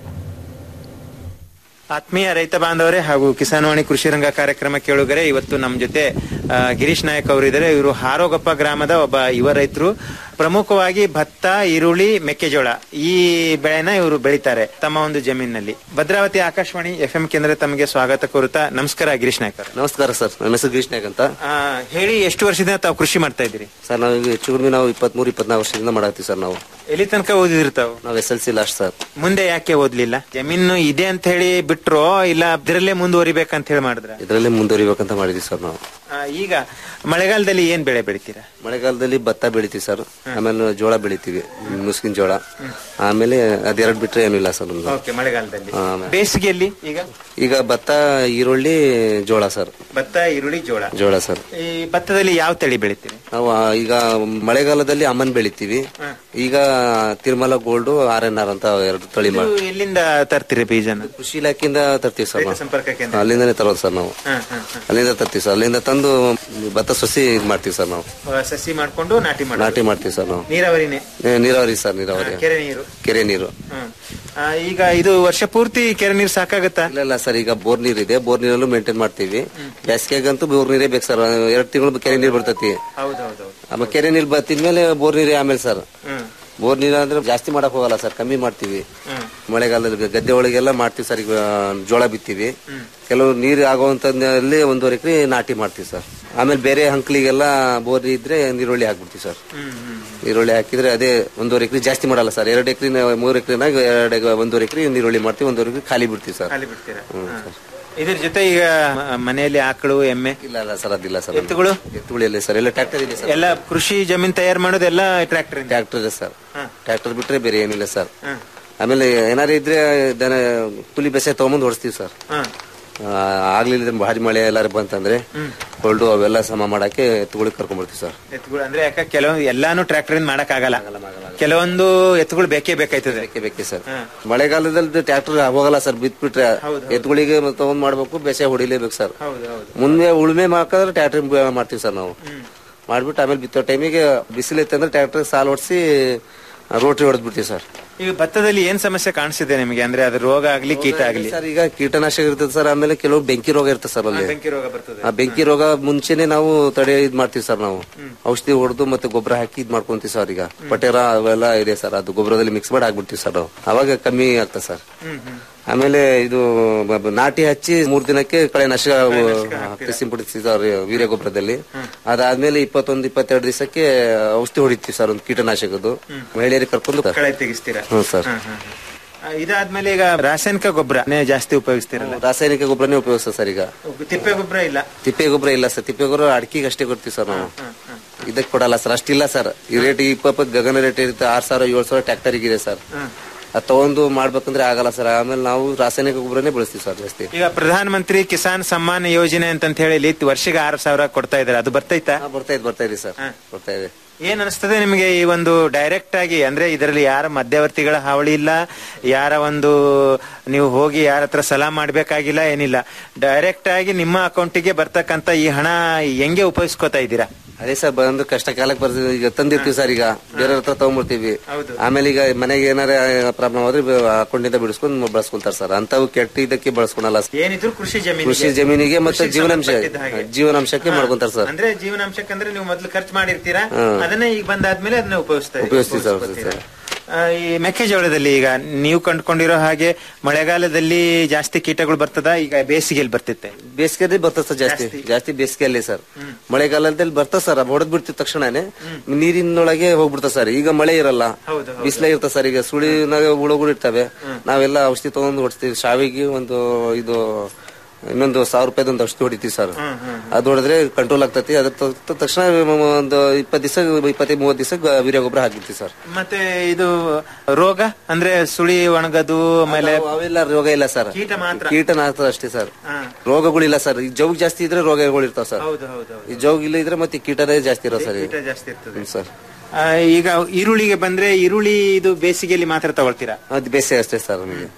ಆತ್ಮೀಯ ರೈತ ಬಾಂಧವರೇ ಹಾಗೂ ಕಿಸಾನ್ವಾಣಿ ಕೃಷಿ ರಂಗ ಕಾರ್ಯಕ್ರಮ ಕೇಳುಗರೆ ಇವತ್ತು ನಮ್ಮ ಜೊತೆ ಆ, ಗಿರೀಶ್ ನಾಯಕ್ ಅವರಿದ್ದಾರೆ ಇವರು ಹಾರೋಗಪ್ಪ ಗ್ರಾಮದ ಒಬ್ಬ ಯುವ ರೈತರು ಪ್ರಮುಖವಾಗಿ ಭತ್ತ ಈರುಳ್ಳಿ ಮೆಕ್ಕೆಜೋಳ ಈ ಬೆಳೆನ ಇವರು ಬೆಳಿತಾರೆ ತಮ್ಮ ಒಂದು ಜಮೀನಿನಲ್ಲಿ ಭದ್ರಾವತಿ ಆಕಾಶವಾಣಿ ಎಫ್ ಎಂ ಕೇಂದ್ರ ತಮಗೆ ಸ್ವಾಗತ ಕೋರುತ್ತಾ ನಮಸ್ಕಾರ ಗಿರೀಶ್ ನಾಯಕ್ ಅವರು ನಮಸ್ಕಾರ ಸರ್ ನನ್ನ ಹೆಸರು ಗಿರೀಶ್ ನಾಯಕ್ ಅಂತ ಆ, ಹೇಳಿ ಎಷ್ಟು ವರ್ಷದಿಂದ ತಾವು ಕೃಷಿ ಮಾಡ್ತಾ ಇದ್ದೀರಿ ಸರ್ ನಾವು ಈಗ ಹೆಚ್ಚು ಕಡಿಮೆ ನಾವು ಇಪ್ಪತ್ಮೂರು ಇಪ್ಪತ್ನಾಲ್ಕು ವರ್ಷದಿಂದ ಮಾಡತ್ತೀವಿ ಸರ್ ನಾವು ಎಲ್ಲಿ ತನಕ ಓದಿದಿರ್ತಾವ ನಾವು S L C last sir ಮುಂದೆ ಯಾಕೆ ಓದ್ಲಿಲ್ಲ ಜಮೀನು ಇದೆ ಅಂತ ಹೇಳಿ ಬಿಟ್ರೋ ಇಲ್ಲ ಇದರಲ್ಲೇ ಮುಂದುವರಿಬೇಕಂತ ಹೇಳಿ ಮಾಡಿದ್ರ ಇದರಲ್ಲೇ ಮುಂದುವರಿಬೇಕಂತ ಮಾಡಿದ್ವಿ ಸರ್ ನಾವು ಈಗ ಮಳೆಗಾಲದಲ್ಲಿ ಏನ್ ಬೆಳೆ ಬೆಳಿತೀರಾ ಮಳೆಗಾಲದಲ್ಲಿ ಭತ್ತ ಬೆಳಿತೀವಿ ಸರ್ ಆಮೇಲೆ ಜೋಳ ಬೆಳಿತೀವಿ ಮುಸ್ಕಿನ ಜೋಳ ಆಮೇಲೆ ಅದೆರಡು ಬಿಟ್ರೆ ಏನೂ ಇಲ್ಲ ಸರ್ ನಮ್ದು ಓಕೆ ಮಳೆಗಾಲದಲ್ಲಿ ಆ, ಆಮೇಲೆ- ಬೇಸಿಗೆಯಲ್ಲಿ ಈಗ ಈಗ ಭತ್ತ ಈರುಳ್ಳಿ ಜೋಳ ಸರ್ ಭತ್ತ ಈರುಳ್ಳಿ ಜೋಳ ಜೋಳ ಸರ್ ಈ ಭತ್ತದಲ್ಲಿ ಯಾವ ತಳಿ ಬೆಳಿತೀರಿ ನಾವು ಆ, ಈಗ ಮಳೆಗಾಲದಲ್ಲಿ ಅಮನ್ ಬೆಳಿತೀವಿ ಈಗ Tirumala gold R N R ಅಂತ ಎರಡು ತಳಿ ಮಾಡಿ ಇದು ಎಲ್ಲಿಂದ ತರ್ತೀರಿ ಬೀಜನ ಕೃಷಿ ಇಲಾಖೆಯಿಂದ ತರ್ತೀವಿ ಸರ್ ನಾವು ಸಂಪರ್ಕ ಕೇಂದ್ರ ಅಲ್ಲಿಂದಾನೇ ತರೋದು ಸರ್ ನಾವು ಹ, ಹ, ಹ. ಅಲ್ಲಿಂದ ತರ್ತೀವಿ ಸರ್ ಅಲ್ಲಿಂದ ತಂದು ಭತ್ತ ಸಸಿ ಇದ್ ಮಾಡ್ತೀವಿ ಸರ್ ನಾವು ಆ, ಸಸಿ ಮಾಡ್ಕೊಂಡು ನಾಟಿ ಮಾಡಿ ನಾಟಿ ಮಾಡ್ತೀವಿ ಸರ್ ನಾವು ನೀರಾವರಿನೇ ಏ, ನೀರಾವರಿ ಸರ್ ನೀರಾವರಿ ಕೆರೆ ನೀರು ಕೆರೆ ನೀರು ಹ್ಮ್. ಆ, ಈಗ ಇದು ವರ್ಷ ಪೂರ್ತಿ ಕೆರೆ ನೀರು ಸಾಕಾಗತ್ತಾ ಇಲ್ಲ ಇಲ್ಲ ಸರ್ ಈಗ ಬೋರ್ ನೀರ್ ಇದೆ ಬೋರ್ ನೀರಲ್ಲೂ ಮೇಂಟೈನ್ ಮಾಡ್ತೀವಿ ಬೇಸಿಗೆಗಂತೂ ಬೋರ್ ನೀರೇ ಬೇಕು ಸರ್ ಎರಡು ತಿಂಗಳು ಕೆರೆ ನೀರು ಬರ್ತೈತಿ ಹೌದೌದು ಆಮೇಲೆ ಕೆರೆ ನೀರು ಬತ್ತಿದ್ಮೇಲೆ ಬೋರ್ ನೀರೇ ಆಮೇಲೆ ಸರ್ ಹ್ಮ್ ಬೋರ್ ನೀರು ಅಂದ್ರೆ ಜಾಸ್ತಿ ಮಾಡಕ್ ಹೋಗಲ್ಲ ಸರ್ ಕಮ್ಮಿ ಮಾಡ್ತೀವಿ ಹ್ಮ್ ಮಳೆಗಾಲದಲ್ಲಿ ಗದ್ದೆ ಒಳಗೆಲ್ಲ ಮಾಡ್ತೀವಿ ಸರ್ ಈಗ ಜೋಳ ಬಿತ್ತೀವಿ ಕೆಲವು ನೀರು ಆಗುವಂತಲ್ಲಿ ಒಂದೂವರೆ ಎಕರೆ ನಾಟಿ ಮಾಡ್ತೀವಿ ಸರ್ ಆಮೇಲೆ ಬೇರೆ ಹಂಕ್ಲಿಗೆಲ್ಲ ಬೋರ್ ಇದ್ರೆ ನೀರುಳ್ಳಿ ಹಾಕ್ಬಿಡ್ತೀವಿ ಸರ್ ಹ್ಮ್ ಹ್ಮ್ ಈರುಳ್ಳಿ ಹಾಕಿದ್ರೆ ಅದೇ ಒಂದೂವರೆ ಎಕರೆ ಜಾಸ್ತಿ ಮಾಡಲ್ಲ ಸರ್ ಎರಡು ಎಕರೆ ಮೂರು ಎಕರೆನಾಗ ಎರಡು ಒಂದೂವರೆ ಎಕರೆ ನೀರುಳ್ಳಿ ಮಾಡ್ತೀವಿ ಒಂದೂವರೆ ಎಕರೆ ಖಾಲಿ ಬಿಡ್ತೀವಿ ಸರ್ ಖಾಲಿ ಬಿಡ್ತೀರಾ ಹ್ಮ್, ಹ. ಸರ್. ಇದ್ರ ಜೊತೆ ಈಗ ಮ- ಮನೆಯಲ್ಲಿ ಆಕಳು ಎಮ್ಮೆ ಇಲ್ಲ ಇಲ್ಲ ಸರ್ ಅದಿಲ್ಲ ಸರ್ ಎತ್ತುಗಳು ಎತ್ತುಗಳು ಇಲ್ಲ ಸರ್ ಎಲ್ಲ ಟ್ರ್ಯಾಕ್ಟರ್ ಇದೆ ಸರ್ ಎಲ್ಲ ಕೃಷಿ ಜಮೀನ್ ತಯಾರು ಮಾಡೋದೆಲ್ಲ ಟ್ರ್ಯಾಕ್ಟರ್ ಟ್ರ್ಯಾಕ್ಟರ್ ಇದೆ ಸರ್ ಹ. ಟ್ರ್ಯಾಕ್ಟರ್ ಬಿಟ್ರೆ ಬೇರೆ ಏನಿಲ್ಲ ಸರ್ ಹ. ಆಮೇಲೆ ಏನಾರು ಇದ್ರೆ ದನ ಕೂಲಿ ಬೆಸೆ ತಗೊಂಬಂದು ಹೊಡಿಸ್ತೀವಿ ಸರ್ ಹ. ಆ, ಆಗ್ಲಿಲ್ಲ ಭಾರಿ ಮಳೆ ಎಲ್ಲಾರು ಬಂತಂದ್ರೆ ಹೊಲ್ಡು ಅವೆಲ್ಲ ಸಮ ಮಾಡಕ್ಕೆ ಎತ್ತುಗಳಿಗೆ ಕರ್ಕೊಂಡ್ಬರ್ತೀವಿ ಸರ್ ಎತ್ತುಗಳು ಅಂದ್ರೆ ಯಾಕೆ ಕೆಲವೊಂದು ಎಲ್ಲಾನು ಟ್ರ್ಯಾಕ್ಟರ್ ಇಂದ ಮಾಡಕ್ ಆಗಲ್ಲ ಕೆಲವೊಂದು ಎತ್ತುಗಳು ಬೇಕೇ ಬೇಕಾಯ್ತದೆ ಬೇಕೇ ಬೇಕೇ ಸರ್ ಹ. ಮಳೆಗಾಲದಲ್ಲಿ ಟ್ರ್ಯಾಕ್ಟರ್ ಹೋಗಲ್ಲ ಸರ್ ಬಿಟ್ಬಿಟ್ರೆ ಹೌದು. ಎತ್ತುಗಳಿಗೆ ತಗೊಂಡ್ ಮಾಡ್ಬೇಕು ಬೇಸೆ ಹೊಡಿಲೇಬೇಕು ಸರ್ ಹೌದು ಹೌದು ಮುಂದೆ ಉಳುಮೆ ಮಾಡ್ಕೊಂಡ್ರೆ ಟ್ರ್ಯಾಕ್ಟರ್ ಮಾಡ್ತೀವಿ ಸರ್ ನಾವು ಮಾಡ್ಬಿಟ್ಟು ಆಮೇಲೆ ಬಿತ್ತೋ ಟೈಮಿಗೆ ಬಿಸಿಲೈತೆ ಅಂದ್ರೆ ಟ್ರ್ಯಾಕ್ಟರ್ ಸಾಲ್ ಹೊಡ್ಸಿ ರೋಟ್ರಿ ಹೊಡೆದ್ಬಿಡ್ತೀವಿ ಸರ್ ಈಗ ಭತ್ತದಲ್ಲಿ ಏನ್ ಸಮಸ್ಯೆ ಕಾಣಿಸ್ತಿದೆ ನಿಮಗೆ ಅಂದ್ರೆ ಅದು ರೋಗ ಆಗ್ಲಿ ಕೀಟ ಆಗ್ಲಿ ಸರ್ ಈಗ ಕೀಟನಾಶಕ ಇರ್ತದೆ ಸರ್ ಆಮೇಲೆ ಕೆಲವು ಬೆಂಕಿ ರೋಗ ಇರ್ತದೆ ಸರ್ ಅಲ್ಲಿ ಬೆಂಕಿ ರೋಗ ಬರ್ತದೆ ಆ ಬೆಂಕಿ ರೋಗ ಮುಂಚೆನೆ ನಾವು ತಡೆ ಇದ್ ಮಾಡ್ತೀವಿ ಸರ್ ನಾವು ಔಷಧಿ ಹೊಡೆದು ಮತ್ತೆ ಗೊಬ್ಬರ ಹಾಕಿ ಇದ್ ಮಾಡ್ಕೊಂತೀವಿ ಸರ್ ಈಗ ಪಟೇರ ಅವೆಲ್ಲ ಇದೆ ಸರ್ ಅದು ಗೊಬ್ಬರದಲ್ಲಿ ಮಿಕ್ಸ್ ಮಾಡಿ ಹಾಕ್ಬಿಡ್ತೀವಿ ಸರ್ ನಾವು ಅವಾಗ ಕಮ್ಮಿ ಆಗ್ತದೆ ಸರ್ ಆಮೇಲೆ ಇದು ಬ- ಬ- ನಾಟಿ ಹಚ್ಚಿ ಮೂರ್ ದಿನಕ್ಕೆ ಕಳೆನಾಶಕ ಹಾಕ್ತಿ ಸಿಂಪಡಿಸ್ತೀವಿ ಸರ್ ವೀರ್ಯ ಗೊಬ್ಬರದಲ್ಲಿ ಅದಾದ್ಮೇಲೆ ಇಪ್ಪತ್ತೊಂದು ಇಪ್ಪತ್ತೆರಡು ದಿವಸಕ್ಕೆ ಔಷಧಿ ಹೊಡಿತೀವಿ ಸರ್ ಒಂದು ಕೀಟನಾಶಕದ್ದು ಮಹಿಳೆಯರಿಗೆ ಕರ್ಕೊಂಡು ಕಳೆ ತೆಗಿಸ್ತೀರಾ ಹ್ಞೂ ಸರ್ ಹ, ಹ, ಹ. ಆ, ಇದಾದ್ಮೇಲೆ ಈಗ ರಾಸಾಯನಿಕ ಗೊಬ್ಬರ ಜಾಸ್ತಿ ಉಪಯೋಗಿಸ್ತಿರಲ್ಲ ರಾಸಾಯನಿಕ ಗೊಬ್ಬರನೇ ಉಪಯೋಗಿಸ್ತೀವಿ ಸರ್ ಈಗ ತಿಪ್ಪೆ ಗೊಬ್ಬರ ಇಲ್ಲ ತಿಪ್ಪೆ ಗೊಬ್ಬರ ಇಲ್ಲ ಸರ್ ತಿಪ್ಪೆ ಗೊಬ್ಬರ ಅಡಿಕೆಗೆ ಅಷ್ಟೇ ಕೊಡ್ತೀವಿ ಸರ್ ನಾವು ಇದಕ್ಕೆ ಕೊಡಲ್ಲ ಸರ್ ಅಷ್ಟಿಲ್ಲ ಸರ್ ಈ ರೇಟ್ ಇಪ್ಪತ್ತು ಗಗನ ರೇಟ್ ಇರುತ್ತೆ ಆರ್ ಸಾವಿರ ಏಳು ಸಾವಿರ ಟ್ರ್ಯಾಕ್ಟರ್ ಇದೆ ಸರ್ ಅದ್ ತಗೊಂಡು ಮಾಡ್ಬೇಕಂದ್ರೆ ಆಗಲ್ಲ ಸರ್ ಆಮೇಲೆ ನಾವು ರಾಸಾಯನಿಕ ಗೊಬ್ಬರನೇ ಬಳಸ್ತೀವಿ ಸರ್ ಜಾಸ್ತಿ ಈಗ ಪ್ರಧಾನ ಮಂತ್ರಿ ಕಿಸಾನ್ ಸಮ್ಮಾನ್ ಯೋಜನೆ ಅಂತ ಹೇಳಿ ಇಲ್ಲಿ ವರ್ಷಿಗೆ ಆರು ಸಾವಿರ ಕೊಡ್ತಾ ಇದಾರೆ ಅದು ಬರ್ತೈತಾ ಹಾ, ಬರ್ತಾ ಇದೆ ಬರ್ತಾ ಇದೆ ಸರ್ ಬರ್ತಾ ಇದೆ ಏನ್ ಅನಿಸ್ತದೆ ನಿಮಗೆ ಈ ಒಂದು ಡೈರೆಕ್ಟ್ ಆಗಿ ಅಂದ್ರೆ ಇದರಲ್ಲಿ ಯಾರ ಮಧ್ಯವರ್ತಿಗಳ ಹಾವಳಿ ಇಲ್ಲ ಯಾರ ಒಂದು ನೀವು ಹೋಗಿ ಯಾರ ಹತ್ರ ಸಲಹೆ ಮಾಡ್ಬೇಕಾಗಿಲ್ಲ ಏನಿಲ್ಲ ಡೈರೆಕ್ಟ್ ಆಗಿ ನಿಮ್ಮ ಅಕೌಂಟಿಗೆ ಬರ್ತಕ್ಕಂತ ಈ ಹಣ ಹೆಂಗೆ ಉಪಯೋಗಿಸ್ಕೋತಾ ಇದ್ದೀರಾ ಅದೇ ಸರ್ ಬಂದು ಕಷ್ಟ ಕಾಲಕ್ಕೆ ಬರ್ತೀವಿ ಈಗ ತಂದಿರ್ತೀವಿ ಸರ್ ಈಗ ಬೇರೆ ಹತ್ರ ತಗೊಂಡ್ಬಿಡ್ತೀವಿ ಹೌದು. ಆಮೇಲೆ ಈಗ ಮನೆಗೆ ಏನಾರ ಪ್ರಾಬ್ಲಮ್ ಆದ್ರೆ ಅಕೌಂಟಿಂದ ಬಿಡಿಸ್ಕೊಂಡು ಬಳಸ್ಕೊಂತಾರೆ ಸರ್ ಅಂತವು ಕೆಟ್ಟ ಇದಕ್ಕೆ ಬಳಸ್ಕೊಳಲ್ಲ ಸರ್. ಏನಿದ್ರು ಕೃಷಿ ಜಮೀನು ಕೃಷಿ ಜಮೀನಿಗೆ ಮತ್ತೆ ಜೀವನಾಂಶ ಜೀವನಾಂಶಕ್ಕೆ ಮಾಡ್ಕೊಂತಾರೆ ಸರ್ ಅಂದ್ರೆ ಜೀವನಾಂಶಕ್ಕೆ ಅಂದ್ರೆ ನೀವು ಮೊದಲು ಖರ್ಚು ಮಾಡಿರ್ತೀರಾ ಹ್ಮ್. ಅದನ್ನೇ ಈಗ ಬಂದಾದ್ಮೇಲೆ ಅದನ್ನ ಉಪಯೋಗಿಸ್ತಾ ಉಪಯೋಗಿಸ್ತೀವಿ ಸರ್ ಉಪಯೋಗಿಸ್ಕೊತೀರಾ. ಆ, ಈ ಮೆಕ್ಕೆಜೋಳದಲ್ಲಿ ಈಗ ನೀವು ಕಂಡುಕೊಂಡಿರೋ ಹಾಗೆ ಮಳೆಗಾಲದಲ್ಲಿ ಜಾಸ್ತಿ ಕೀಟಗಳು ಬರ್ತದ ಈಗ ಬೇಸಿಗೆಯಲ್ಲಿ ಬರ್ತಿತ್ತೆ ಬೇಸಿಗೆಯಲ್ಲಿ ಬರ್ತದೆ ಸರ್ ಜಾಸ್ತಿ ಜಾಸ್ತಿ ಬೇಸಿಗೆಯಲ್ಲಿ ಸರ್ ಮಳೆಗಾಲದಲ್ಲಿ ಬರ್ತದೆ ಸರ್ ಹೊಡೆದ್ ಬಿಡ್ತಿದ ತಕ್ಷಣನೇ ನೀರಿನೊಳಗೆ ಹೋಗ್ಬಿಡ್ತದೆ ಸರ್ ಈಗ ಮಳೆ ಇರಲ್ಲ ಬಿಸಿಲೇ ಇರ್ತದೆ ಸರ್ ಈಗ ಸುಳಿನಾಗ ಹುಳುಗಳು ಇರ್ತವೆ ನಾವೆಲ್ಲ ಔಷಧಿ ತಗೊಂಡು ಹೊಡಿಸ್ತೀವಿ ಶಾವಿಗೆ ಒಂದು ಇದು ಇನ್ನೊಂದು ಸಾವಿರ ರೂಪಾಯಿದ ಒಂದು ಔಷಧಿ ಹೊಡಿತೀವಿ ಸರ್ ಅದು ಹೊಡೆದ್ರೆ ಕಂಟ್ರೋಲ್ ಆಗ್ತತಿ ಅದ್ರ ತ- ತಕ್ಷಣ ಒಂದು ಇಪ್ಪತ್ತು ದಿವಸ ಇಪ್ಪತ್ತೈದು ಮೂವತ್ತು ದಿವಸ ವೀರ್ಯ ಗೊಬ್ಬರ ಹಾಕ್ಬಿಡ್ತೀವಿ ಸರ್ ಮತ್ತೆ ಇದು ರೋಗ ಅಂದ್ರೆ ಸುಳಿ ಒಣಗದು ಆಮೇಲೆ ಅವು- ಅವೆಲ್ಲ ರೋಗ ಇಲ್ಲ ಸರ್ ಕೀಟ ಮಾತ್ರ ಕೀಟ ಮಾತ್ರ ಅಷ್ಟೇ ಸರ್ ಹಾ. ರೋಗಗಳಿಲ್ಲ ಸರ್ ಈಗ ಜೌಗ್ ಜಾಸ್ತಿ ಇದ್ರೆ ರೋಗಗಳು ಇರ್ತಾವ ಸರ್ ಹೌದು ಹೌದು ಹೌದು. ಈ ಜೌಗ್ ಇಲ್ಲ ಇದ್ರೆ ಮತ್ತೆ ಕೀಟನೇ ಜಾಸ್ತಿ ಇರೋ ಸರ್ ಕೀಟ ಜಾಸ್ತಿ ಇರ್ತದೆ ಹ್ಮ್ ಸರ್ ಆ, ಈಗ ಈರುಳ್ಳಿಗೆ ಬಂದ್ರೆ ಈರುಳ್ಳಿ ಇದು ಬೇಸಿಗೆಯಲ್ಲಿ ಮಾತ್ರ ತಗೊಳ್ತೀರಾ ಅದು ಬೇಸೆ ಅಷ್ಟೇ ಸರ್ ನಮಗೆ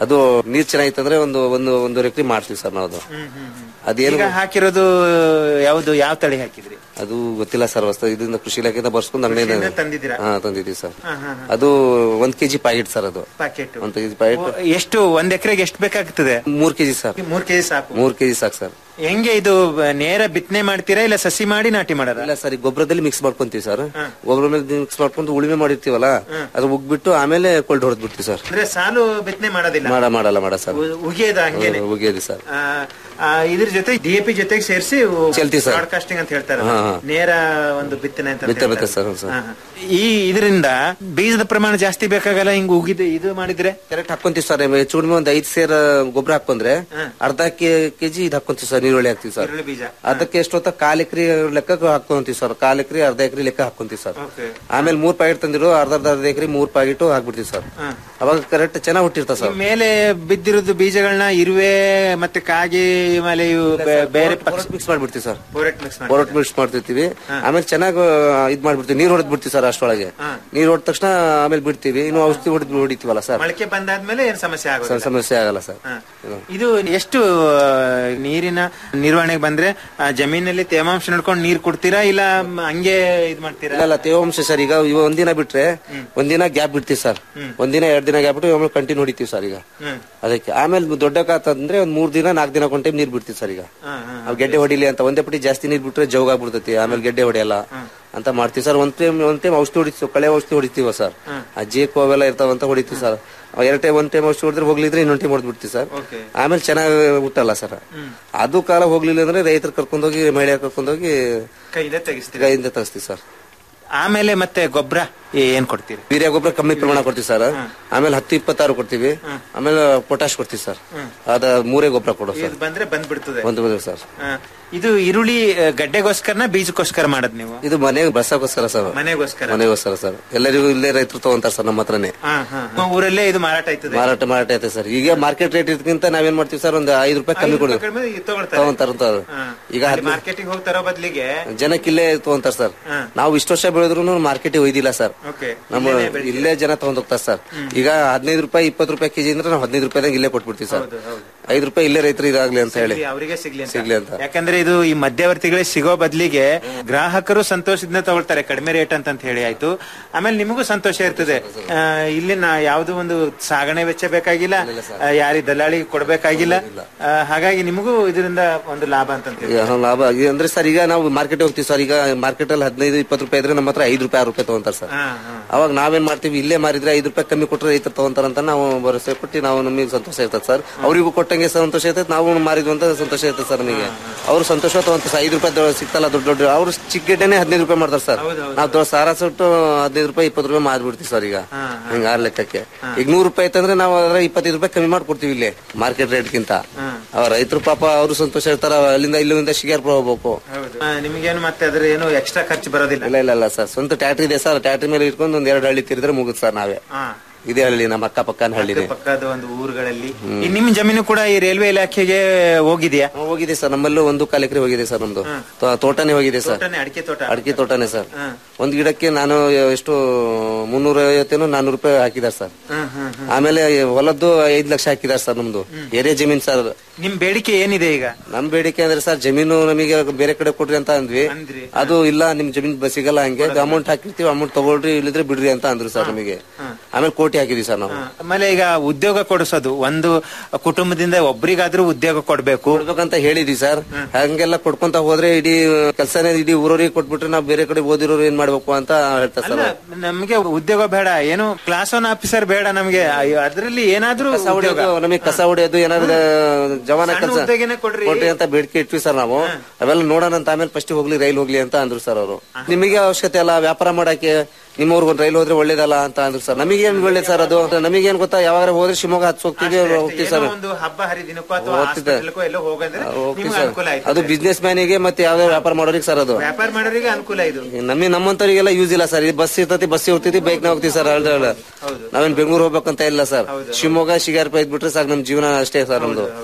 ಅದು ನೀರ್ ಚೆನ್ನಾಗಿತ್ತಂದ್ರೆ ಒಂದು ಒಂದು ಒಂದೂವರೆ ಎಕರೆ ಮಾಡ್ತೀವಿ ಸರ್ ನಾವು ಅದು ಅದೇನು ಈಗ ಹಾಕಿರೋದು ಯಾವುದು ಯಾವ ತಳಿ ಹಾಕಿದ್ರಿ ಅದು ಗೊತ್ತಿಲ್ಲ ಸರ್ ಹೊಸ ಇದರಿಂದ ಕೃಷಿ ಇಲಾಖೆಯಿಂದ ಬರ್ಸ್ಕೊಂಡು ಅಂಗಡಿಯಿಂದ ಕೃಷಿಯಿಂದ ತಂದಿದ್ದೀರಾ? ಹಾ ತಂದಿದ್ದೀವಿ ಸರ್ ಹಾ, ಹಾ, ಹಾ. ಅದು ಒಂದ್ ಕೆಜಿ ಪ್ಯಾಕೆಟ್ ಸರ್ ಅದು ಪ್ಯಾಕೆಟ್ ಒಂದ್ ಕೆಜಿ ಪ್ಯಾಕೆಟ್ ಎಷ್ಟು ಒಂದ್ ಎಕರೆಗೆ ಎಷ್ಟು ಬೇಕಾಗ್ತದೆ ಮೂರ್ ಕೆಜಿ ಸರ್ ಮೂರ್ ಕೆಜಿ ಸಾಕು ಮೂರ್ ಕೆಜಿ ಸಾಕು ಸರ್ ಹೆಂಗೆ ಇದು ಬ- ನೇರ ಬಿತ್ತನೆ ಮಾಡ್ತೀರಾ ಇಲ್ಲ ಸಸಿ ಮಾಡಿ ನಾಟಿ ಮಾಡಾರ ಇಲ್ಲ ಸರ್ ಈ ಗೊಬ್ಬರದಲ್ಲಿ ಮಿಕ್ಸ್ ಮಾಡ್ಕೊಂತೀವಿ ಸರ್ ಗೊಬ್ಬರ ಮೇಲೆ ಮಿಕ್ಸ್ ಮಾಡ್ಕೊಂಡು ಉಳುಮೆ ಮಾಡಿರ್ತೀವಲ್ಲ ಅದು ಉಗ್ಬಿಟ್ಟು ಆಮೇಲೆ ಕೊಲ್ಡ್ ಹೊಡೆದ್ ಬಿಡ್ತೀವಿ ಸರ್ ಅಂದ್ರೆ ಸಾಲು ಬಿತ್ತನೆ ಮಾಡೋದಿಲ್ಲ ಮಾಡ ಮಾಡಲ್ಲ ಮಾಡ ಸರ್ ಉ- ಉಗಿಯೋದ ಹಂಗೇನೆ ಉಗಿಯೋದು ಸರ್ ಆ, ಆ, ಇದ್ರ ಜೊತೆ ಡಿಎಪಿ ಜೊತೆಗೆ ಸೇರಿಸಿ ಚೆಲ್ತೀವಿ ಸರ್. ಬ್ರಾಡ್ಕಾಸ್ಟಿಂಗ್ ಅಂತ ಹೇಳ್ತಾರೆ ಹಾ, ಹಾ. ನೇರ ಒಂದು ಬಿತ್ತನೆ ಅಂತ ಬಿತ್ತೆ ಬಿತ್ತೆ ಹೇಳ್ತಾರೆ. ಸರ್ ಸರ್ ಹಾ, ಹಾ. ಈ ಇದರಿಂದ ಬೀಜದ ಪ್ರಮಾಣ ಜಾಸ್ತಿ ಬೇಕಾಗಲ್ಲ ಹಿಂಗ್ ಉಗಿದ ಇದು ಮಾಡಿದ್ರೆ ಕರೆಕ್ಟ್ ಹಾಕೊಂತೀವಿ ಸರ್ ಹೆಚ್ಚು ಕಡಿಮೆ ಒಂದ್ ಐದ್ ಸೇರ್ ಗೊಬ್ಬರ ಹಾಕೊಂಡ್ರೆ ಅರ್ಧ ಕೆಜಿ ಇದು ಹಾಕೊಂತೀವಿ ಸರ್ ನೀರುಳ್ಳಿ ಹಾಕ್ತಿವಿ ಸರ್ ಈರುಳ್ಳಿ ಬೀಜ ಅದಕ್ಕೆ ಎಷ್ಟೊತ್ತ ಕಾಲ್ ಎಕರೆ ಲೆಕ್ಕ ಹಾಕೊಂತೀವಿ ಸರ್ ಕಾಲ್ ಎಕರೆ ಅರ್ಧ ಎಕರೆ ಲೆಕ್ಕ ಹಾಕೊಂತೀವಿ ಸರ್ ಓಕೆ ಆಮೇಲೆ ಮೂರ್ ಪ್ಯಾಕೆಟ್ ತಂದಿರು ಅರ್ಧ ಅರ್ಧ ಅರ್ಧ ಎಕರೆ ಮೂರ್ ಪ್ಯಾಕೆಟ್ ಹಾಕ್ಬಿಡ್ತೀವಿ ಸರ್ ಅವಾಗ ಕರೆಕ್ಟ್ ಚೆನ್ನಾಗಿ ಹುಟ್ಟಿರ್ತಾವ ಸರ್ ಮೇಲೆ ಬಿದ್ದಿರೋದು ಬೀಜಗಳನ್ನ ಇರುವೆ ಮತ್ತೆ ಕಾಗಿ ಆಮೇಲೆ ಇವು ಬೆ- ಬೇರೆ ಮಿಕ್ಸ್ ಮಾಡ್ಬಿಡ್ತೀವಿ ಸರ್ ಬೋರೆಟ್ ಮಿಕ್ಸ್ ಮಾಡಿ ಬೋರಟ್ ಮಿಕ್ಸ್ ಮಾಡ್ತಿರ್ತೀವಿ ಆಮೇಲೆ ಚೆನ್ನಾಗಿ ಇದ್ ಮಾಡ್ಬಿಡ್ತೀವಿ ನೀರ್ ಹೊಡೆದ್ ಬಿಡ್ತೀವಿ ಸರ್ ಅಷ್ಟೊಳಗೆ ನೀರ್ ಹೊಡೆದ ತಕ್ಷಣ ಆಮೇಲೆ ಬಿಡ್ತೀವಿ ಇನ್ನು ಔಷಧಿ ಹೊಡೆದ್ ಹೊಡಿತೀವಲ್ಲ ಸರ್ ಮೊಳಕೆ ಬಂದಾದ್ಮೇಲೆ ಏನ್ ಸಮಸ್ಯೆ ಆಗೋದಿಲ್ಲ ಸರ್ ಸಮಸ್ಯೆ ಆಗಲ್ಲ ಸರ್ ಹಾ. ಇದು ಎಷ್ಟು ಆ, ನೀರಿನ ನಿರ್ವಹಣೆಗೆ ಬಂದ್ರೆ ಆ, ಜಮೀನಲ್ಲಿ ತೇವಾಂಶ ನೋಡ್ಕೊಂಡು ನೀರ್ ಕೊಡ್ತೀರಾ ಇಲ್ಲ ಮ್, ಹಂಗೆ ಇದ್ ಮಾಡ್ತೀರಾ ಇಲ್ಲ ಇಲ್ಲ ತೇವಾಂಶ ಸರ್ ಈಗ ಇವ ಒಂದಿನ ಬಿಟ್ರೆ ಒಂದಿನ ಗ್ಯಾಪ್ ಬಿಡ್ತೀವಿ ಸರ್ ಒಂದಿನ ಎರಡ್ ದಿನ ಗ್ಯಾಪ್ ಬಿಟ್ಟು ಆಮೇಲೆ ಕಂಟಿನ್ಯೂ ಹೊಡಿತೀವಿ ಸರ್ ಈಗ ಹ್ಮ್. ಅದಕ್ಕೆ ಆಮೇಲೆ ದೊಡ್ಡ ಕಾತಂದ್ರೆ ಒಂದ್ ಮೂರ್ ದಿನ ನಾಲ್ಕು ದಿನ ಕೊಂಟೆ ನೀರ್ ಬಿಡ್ತೀವಿ ಸರ್ ಈಗ ಹಾ, ಹಾ. ಅವ್ ಗೆಡ್ಡೆ ಹೊಡಿಲಿ ಅಂತ ಒಂದೇ ಪಟ್ಟಿ ಜಾಸ್ತಿ ನೀರ್ ಬಿಟ್ರೆ ಜೋಗ್ ಆಗ್ಬಿಡ್ತೈತಿ ಆಮೇಲೆ ಗೆಡ್ಡೆ ಹೊಡೆಯಲ್ಲ ಅಂತ ಮಾಡ್ತೀವಿ ಸರ್ ಒಂದ್ ಟೈಮ್ ಒಂದ್ ಟೈಮ್ ಔಷಧಿ ಹೊಡಿತೀವಿ ಕಳೆ ಔಷಧಿ ಹೊಡಿತೀವ ಸರ್ ಆ ಜೇಕು ಅವೆಲ್ಲ ಇರ್ತಾವಂತ ಹೊಡಿತೀವಿ ಸರ್ ಎರಡ್ ಟೈಮ್ ಒಂದ್ ಟೈಮ್ ಔಷಧಿ ಹೊಡೆದ್ರೆ ಹೋಗ್ಲಿದ್ರೆ ಇನ್ನೊಂದ್ ಟೈಮ್ ಹೊಡೆದ್ಬಿಡ್ತೀವಿ ಸರ್ ಓಕೆ ಆಮೇಲೆ ಚೆನ್ನಾಗಿ ಹುಟ್ಟಲ್ಲ ಸರ್ ಅದು ಕಾಲ ಹೋಗ್ಲಿಲ್ಲ ಅಂದ್ರೆ ರೈತರು ಕರ್ಕೊಂಡೋಗಿ ಮಹಿಳೆ ಕರ್ಕೊಂಡೋಗಿ ಕೈಯಿಂದ ತೆಗಿಸ್ತೀರಾ ಕೈಯಿಂದ ತರಿಸ್ತೀವಿ ಸರ್ ಆಮೇಲೆ ಮತ್ತೆ ಗೊಬ್ಬರ ಏನ್ ಕೊಡ್ತೀರಿ ವೀರ್ಯ ಗೊಬ್ಬರ ಕಮ್ಮಿ ಪ್ರಮಾಣ ಕೊಡ್ತೀವಿ ಸರ್ ಆಮೇಲೆ ಹತ್ತು ಇಪ್ಪತ್ತಾರು ಕೊಡ್ತೀವಿ ಆಮೇಲೆ ಪೊಟ್ಯಾಶ್ ಕೊಡ್ತೀವಿ ಸರ್ ಅದ ಮೂರೇ ಗೊಬ್ಬರ ಕೊಡೋ ಸರ್ ಇದು ಬಂದ್ರೆ ಬಂದ್ಬಿಡ್ತದೆ ಒಂದು ಬಂದ್ರೆ ಸರ್ ಆ, ಇದು ಈರುಳ್ಳಿ ಆ, ಗಡ್ಡೆಗೋಸ್ಕರನ ಬೀಜಕ್ಕೋಸ್ಕರ ಮಾಡದ್ ನೀವು ಇದು ಮನೆಗೆ ಬಸಕೋಸ್ಕರ ಸರ್ ಮನೆಗೋಸ್ಕರ ಮನೆಗೋಸ್ಕರ ಸರ್ ಎಲ್ಲರಿಗೂ ಇಲ್ಲೇ ರೈತರು ತಗೊಂತಾರ ಸರ್ ನಮ್ಮ ಹತ್ರನೇ ಹಾ, ಹಾ. ನಮ್ಮ ಊರಲ್ಲೇ ಇದು ಮಾರಾಟ ಆಯ್ತದೆ ಮಾರಾಟ ಮಾರಾಟ ಐತೆ ಸರ್ ಈಗ ಮಾರ್ಕೆಟ್ ರೇಟ್ ಇದಕ್ಕಿಂತ ನಾವೇನ್ ಮಾಡ್ತೀವಿ ಸರ್ ಒಂದು ಐದು ರೂಪಾಯಿ ಕಮ್ಮಿ ಕೊಡಿ ಕಡಿಮೆ ತಗೊಳ್ತಾರೆ ತಗೊಂತಾರ ಈಗ ಹದಿನೈದು ಮಾರ್ಕೆಟಿಂಗ್ ಹೋಗಿ ತರೋ ಬದ್ಲಿಗೆ ಜನಕ್ಕೆ ಇಲ್ಲೇ ತಗೊಂತಾರ ಸರ್ ನಾವು ಇಷ್ಟು ವರ್ಷ ಬೆಳೆದ್ರು ಮಾರ್ಕೆಟ್ ಒಯ್ದಿಲ್ಲ ಸರ್ ಓಕೆ ನಮ್ಮ ಇಲ್ಲೇ ಜನ ತಗೊಂಡ್ ಹೋಗ್ತಾರೆ ಸರ್ ಈಗ ಹದಿನೈದು ರೂಪಾಯಿ ಇಪ್ಪತ್ತು ರೂಪಾಯಿ ಕೆಜಿ ಅಂದ್ರೆ ನಾವು ಹದಿನೈದು ರೂಪಾಯಿದಾಗ ಇಲ್ಲೇ ಕೊಟ್ಬಿಡ್ತೀವಿ ಸರ್ ಐದು ರೂಪಾಯಿ ಇಲ್ಲೇ ರೈತರು ಇದಾಗ್ಲಿ ಅಂತ ಹೇಳಿ ಅವರಿಗೆ ಸಿಗ್ಲಿ ಅಂತ ಸಿಗ್ಲಿ ಅಂತ ಯಾಕಂದ್ರೆ ಇದು ಈ ಮಧ್ಯವರ್ತಿಗಳಿಗೆ ಸಿಗೋ ಬದ್ಲಿಗೆ ಗ್ರಾಹಕರು ಸಂತೋಷದಿಂದ ತಗೊಳ್ತಾರೆ ಕಡಿಮೆ ರೇಟ್ ಅಂತ ಅಂತ ಹೇಳಿ ಆಯ್ತು ಆಮೇಲೆ ನಿಮಗೂ ಸಂತೋಷ ಇರ್ತದೆ ಆ, ಇಲ್ಲಿನ ಯಾವ್ದು ಒಂದು ಸಾಗಣೆ ವೆಚ್ಚ ಬೇಕಾಗಿಲ್ಲ ಆ, ಯಾರಿ ದಲ್ಲಾಳಿ ಕೊಡ್ಬೇಕಾಗಿಲ್ಲ ಆ, ಹಾಗಾಗಿ ನಿಮಗೂ ಇದರಿಂದ ಒಂದು ಲಾಭ ಅಂತ ಹೇಳಿ ಈಗ ಲಾಭ ಆಗಿ- ಅಂದ್ರೆ ಸರ್ ಈಗ ನಾವು ಮಾರ್ಕೆಟ್ ಹೋಗ್ತೀವಿ ಸರ್ ಈಗ ಮಾರ್ಕೆಟ್ ಅಲ್ಲಿ ಹದಿನೈದು ಇಪ್ಪತ್ತು ರೂಪಾಯಿ ಇದ್ರೆ ನಮ್ಮ ಹತ್ರ ಐದು ರೂಪಾಯಿ ಆರು ರೂಪಾಯಿ ತಗೊಂತಾರೆ ಸರ್ ಹಾ, ಹಾ. ಅವಾಗ ನಾವೇನ್ ಮಾಡ್ತೀವಿ ಇಲ್ಲೇ ಮಾರಿದ್ರೆ ಐದು ರೂಪಾಯಿ ಕಮ್ಮಿ ಕೊಟ್ಟರೆ ರೈತರು ತಗೊಂತಾರಂತ ನಾವು ಭರವಸೆ ಕೊಟ್ಟು ನಾವು ನಮಗೆ ಸಂತೋಷ ಇರ್ತದೆ ಸರ್ ಅವರಿಗೂ ಕೊಟ್ಟಂಗೆ ಸಂತೋಷ ಇರ್ತದೆ ನಾವು ಮಾರಿದ್ವು ಅಂತ ಸಂತೋಷ ಇರ್ತದೆ ಸರ್ ನಮಗೆ ಅವ್ರು ಸಂತೋಷ ತಗೊಂತಾರೆ ಸರ್ ಐದು ರೂಪಾಯಿ ದೊ- ಸಿಗ್ತಲ್ಲ ದೊಡ್ಡ ದೊಡ್ಡ ಅವ್ರು ಚಿಕ್ಕ ಗೆಡ್ಡೆನೆ ಹದಿನೈದು ರೂಪಾಯಿ ಮಾಡ್ತಾರೆ ಸರ್ ನಾವು ದೊ- ಸಾರ ಸುಟ್ಟು ಹದಿನೈದು ರೂಪಾಯಿ ಇಪ್ಪತ್ತು ರೂಪಾಯಿ ಮಾರ್ಬಿಡ್ತೀವಿ ಸರ್ ಈಗ ಹಿಂಗ ಆ ಲೆಕ್ಕಕ್ಕೆ ಈಗ ನೂರು ರೂಪಾಯಿ ಐತಂದ್ರೆ ನಾವು ಅದ್ರ ಇಪ್ಪತ್ತೈದು ರೂಪಾಯಿ ಕಮ್ಮಿ ಮಾಡ್ಕೊಡ್ತೀವಿ ಇಲ್ಲೇ ಮಾರ್ಕೆಟ್ ರೇಟ್ಗಿಂತ ಅವ್ರ ರೈತರು ಪಾಪ ಅವರು ಸಂತೋಷ ಇರ್ತಾರ ಅಲ್ಲಿಂದ ಇಲ್ಲಿಂದ ಶಿಗಾರ್ಪುರ ಹೋಗ್ಬೇಕು ಹೌದು ಆ, ನಿಮ್ಗೇನು ಮತ್ತೆ ಅದ್ರ ಏನು ಎಕ್ಸ್ಟ್ರಾ ಖರ್ಚು ಬರೋದಿಲ್ಲ ಇಲ್ಲ ಇಲ್ಲ ಇಲ್ಲ ಸರ್ ಸ್ವಂತ ಟ್ಯಾಟ್ರಿ ಇದೆ ಸರ್ ಟ್ಯಾಟ್ರಿ ಮೇಲೆ ಇಟ್ಕೊಂಡು ಒಂದ್ ಎರಡು ಹಳ್ಳಿ ತಿರಿದ್ರೆ ಮುಗುದ್ ಸರ್ ನಾವೇ ಹಾ. ಇದೇ ಹಳ್ಳಿ ನಮ್ಮ ಅಕ್ಕ ಪಕ್ಕನ ಹಳ್ಳಿನೇ ಪಕ್ಕದ ಒಂದು ಊರುಗಳಲ್ಲಿ ಈ ನಿಮ್ ಜಮೀನು ಕೂಡ ಈ ರೈಲ್ವೆ ಇಲಾಖೆಗೆ ಹೋಗಿದ್ಯಾ ಹೋಗಿದೆ ಸರ್ ನಮ್ಮಲ್ಲೂ ಒಂದು ಕಾಲ್ ಎಕರೆ ಹೋಗಿದೆ ಸರ್ ನಮ್ದು ತೋ- ತೋಟನೇ ಹೋಗಿದೆ ಸರ್ ತೋಟನೇ ಅಡಿಕೆ ತೋಟ ಅಡಿಕೆ ತೋಟನೇ ಸರ್ ಹಾ. ಒಂದ್ ಗಿಡಕ್ಕೆ ನಾನು ಎಷ್ಟು ಮುನ್ನೂರ ಐವತ್ತೇನೋ ನಾನೂರು ರೂಪಾಯಿ ಹಾಕಿದಾರೆ ಸರ್ ಹ್ಮ್, ಹ್ಮ್, ಹ್ಮ್. ಆಮೇಲೆ ಹೊಲದ್ದು ಐದ್ ಲಕ್ಷ ಹಾಕಿದಾರೆ ಸರ್ ನಮ್ದು ಏರಿಯಾ ಜಮೀನ್ ಸರ್ ನಿಮ್ ಬೇಡಿಕೆ ಏನಿದೆ ಈಗ ನಮ್ ಬೇಡಿಕೆ ಅಂದ್ರೆ ಸರ್ ಜಮೀನು ನಮಗೆ ಬೇರೆ ಕಡೆ ಕೊಡ್ರಿ ಅಂತ ಅಂದ್ವಿ ಅದು ಇಲ್ಲ ನಿಮ್ ಜಮೀನ್ ಬ- ಸಿಗಲ್ಲ ಹಂಗೆ ಅಮೌಂಟ್ ಹಾಕಿರ್ತೀವಿ ಅಮೌಂಟ್ ತಗೊಳ್ರಿ ಇಲ್ಲಿದ್ರೆ ಬಿಡ್ರಿ ಅಂತ ಅಂದ್ರು ಸರ್ ನಮಗೆ ಆಮೇಲೆ ಕೋಟಿ ಹಾಕಿದ್ವಿ ಸರ್ ನಾವು ಆಮೇಲೆ ಈಗ ಉದ್ಯೋಗ ಕೊಡಿಸೋದು ಒಂದು ಕುಟುಂಬದಿಂದ ಒಬ್ರಿಗಾದ್ರೂ ಉದ್ಯೋಗ ಕೊಡ್ಬೇಕು ಕೊಡ್ಬೇಕಂತ ಹೇಳಿದ್ವಿ ಸರ್ ಹಂಗೆಲ್ಲ ಕೊಡ್ಕೊಂತ ಹೋದ್ರೆ ಇಡೀ ಕೆಲಸನೇ ಇಡೀ ಊರವರಿಗೆ ಕೊಟ್ಬಿಟ್ರೆ ನಾವು ಬೇರೆ ಕಡೆ ಓದಿರೋರು ಏನ್ ಮಾಡ್ಬೇಕು ಅಂತ ಹೇಳ್ತಾರೆ ಸರ್ ಅವ್ರು. ನಮ್ಗೆ ಉದ್ಯೋಗ ಬೇಡ ಏನು ಕ್ಲಾಸ್ ಒನ್ ಆಫೀಸರ್ ಬೇಡ ನಮ್ಗೆ ಅಯ್ಯೋ, ಅದ್ರಲ್ಲಿ ಏನಾದ್ರೂ ಕಸ ಉದ್ಯೋಗ ಹೊಡೆಯೋದು ನಮಗೆ ಕಸ ಹೊಡೆಯೋದು ಏನಾದ್ರು ಜವಾನ ಸಣ್ಣ ಕೆಲಸ ಹುದ್ದೆಗೇನೆ ಕೊಡ್ರಿ. ಕೊಡ್ರಿ ಅಂತ ಬೇಡಿಕೆ ಇಟ್ವಿ ಸರ್ ನಾವು ಅವೆಲ್ಲ ನೋಡೋಣ ಅಂತ ಆಮೇಲೆ ಫಸ್ಟ್ ಹೋಗ್ಲಿ ರೈಲ್ ಹೋಗ್ಲಿ ಅಂತ ಅಂದ್ರು ಸರ್ ಅವರು ನಿಮಗೆ ಅವಶ್ಯಕತೆ ಅಲ್ಲ ವ್ಯಾಪಾರ ಮಾಡಕ್ಕೆ ನಿಮ್ಮವ್ರಿಗೆ ಒಂದು ರೈಲ್ ಹೋದ್ರೆ ಒಳ್ಳೇದಲ್ಲ ಅಂತ ಅಂದ್ರು ಸರ್ ನಮಗೇನ್ ಒಳ್ಳೇದು ಸರ್ ಅದು ನಮಗೇನ್ ಗೊತ್ತಾ ಯಾವಾಗ ಹೋದ್ರೆ ಶಿವಮೊಗ್ಗ ಹತ್ಸ್ ಹೋಗ್ತೀವಿ ಹೋಗ್ತೀವಿ ಸರ್ ಏನೋ ಒಂದು ಹಬ್ಬ ಹರಿದಿನಕ್ಕೋ ಅಥವಾ ಹೋಗ್ತಿದ್ದೆ. ಹಾಸ್ಪಿಟಲ್ಕೋ ಎಲ್ಲೋ ಹೋಗಂದ್ರೆ ಹೋಗ್ತೀವಿ ನಿಮ್ಗೆ ಸರ್ ಅನುಕೂಲ ಆಯ್ತು ಅದು ಬಿಸ್ನೆಸ್ ಮ್ಯಾನಿಗೆ ಮತ್ತೆ ಯಾವ್ದಾವ ವ್ಯಾಪಾರ ಮಾಡೋರಿಗೆ ಸರ್ ಅದು ವ್ಯಾಪಾರ ಮಾಡೋರಿಗೆ ಅನುಕೂಲ ಇದು ನಮಗೆ ನಮ್ಮಂತವರಿಗೆಲ್ಲ ಯೂಸ್ ಇಲ್ಲ ಸರ್ ಇದು ಬಸ್ ಇರ್ತೈತಿ ಬಸ್ ಹೋಗ್ತೈತಿ ಬೈಕ್ ನ ಹೋಗ್ತೀವಿ ಸರ್ ಅಲ್ದ ನಾವೇನ್ ಬೆಂಗಳೂರು ಹೋಗ್ಬೇಕಂತ ಇಲ್ಲ ಸರ್ ಶಿವಮೊಗ್ಗ ಶಿಗಾರ್ಪ ಇದ್ಬಿಟ್ರೆ ಸಾಕು ನಮ್ ಜೀವನ ಅಷ್ಟೇ ಸರ್ ನಮ್ದು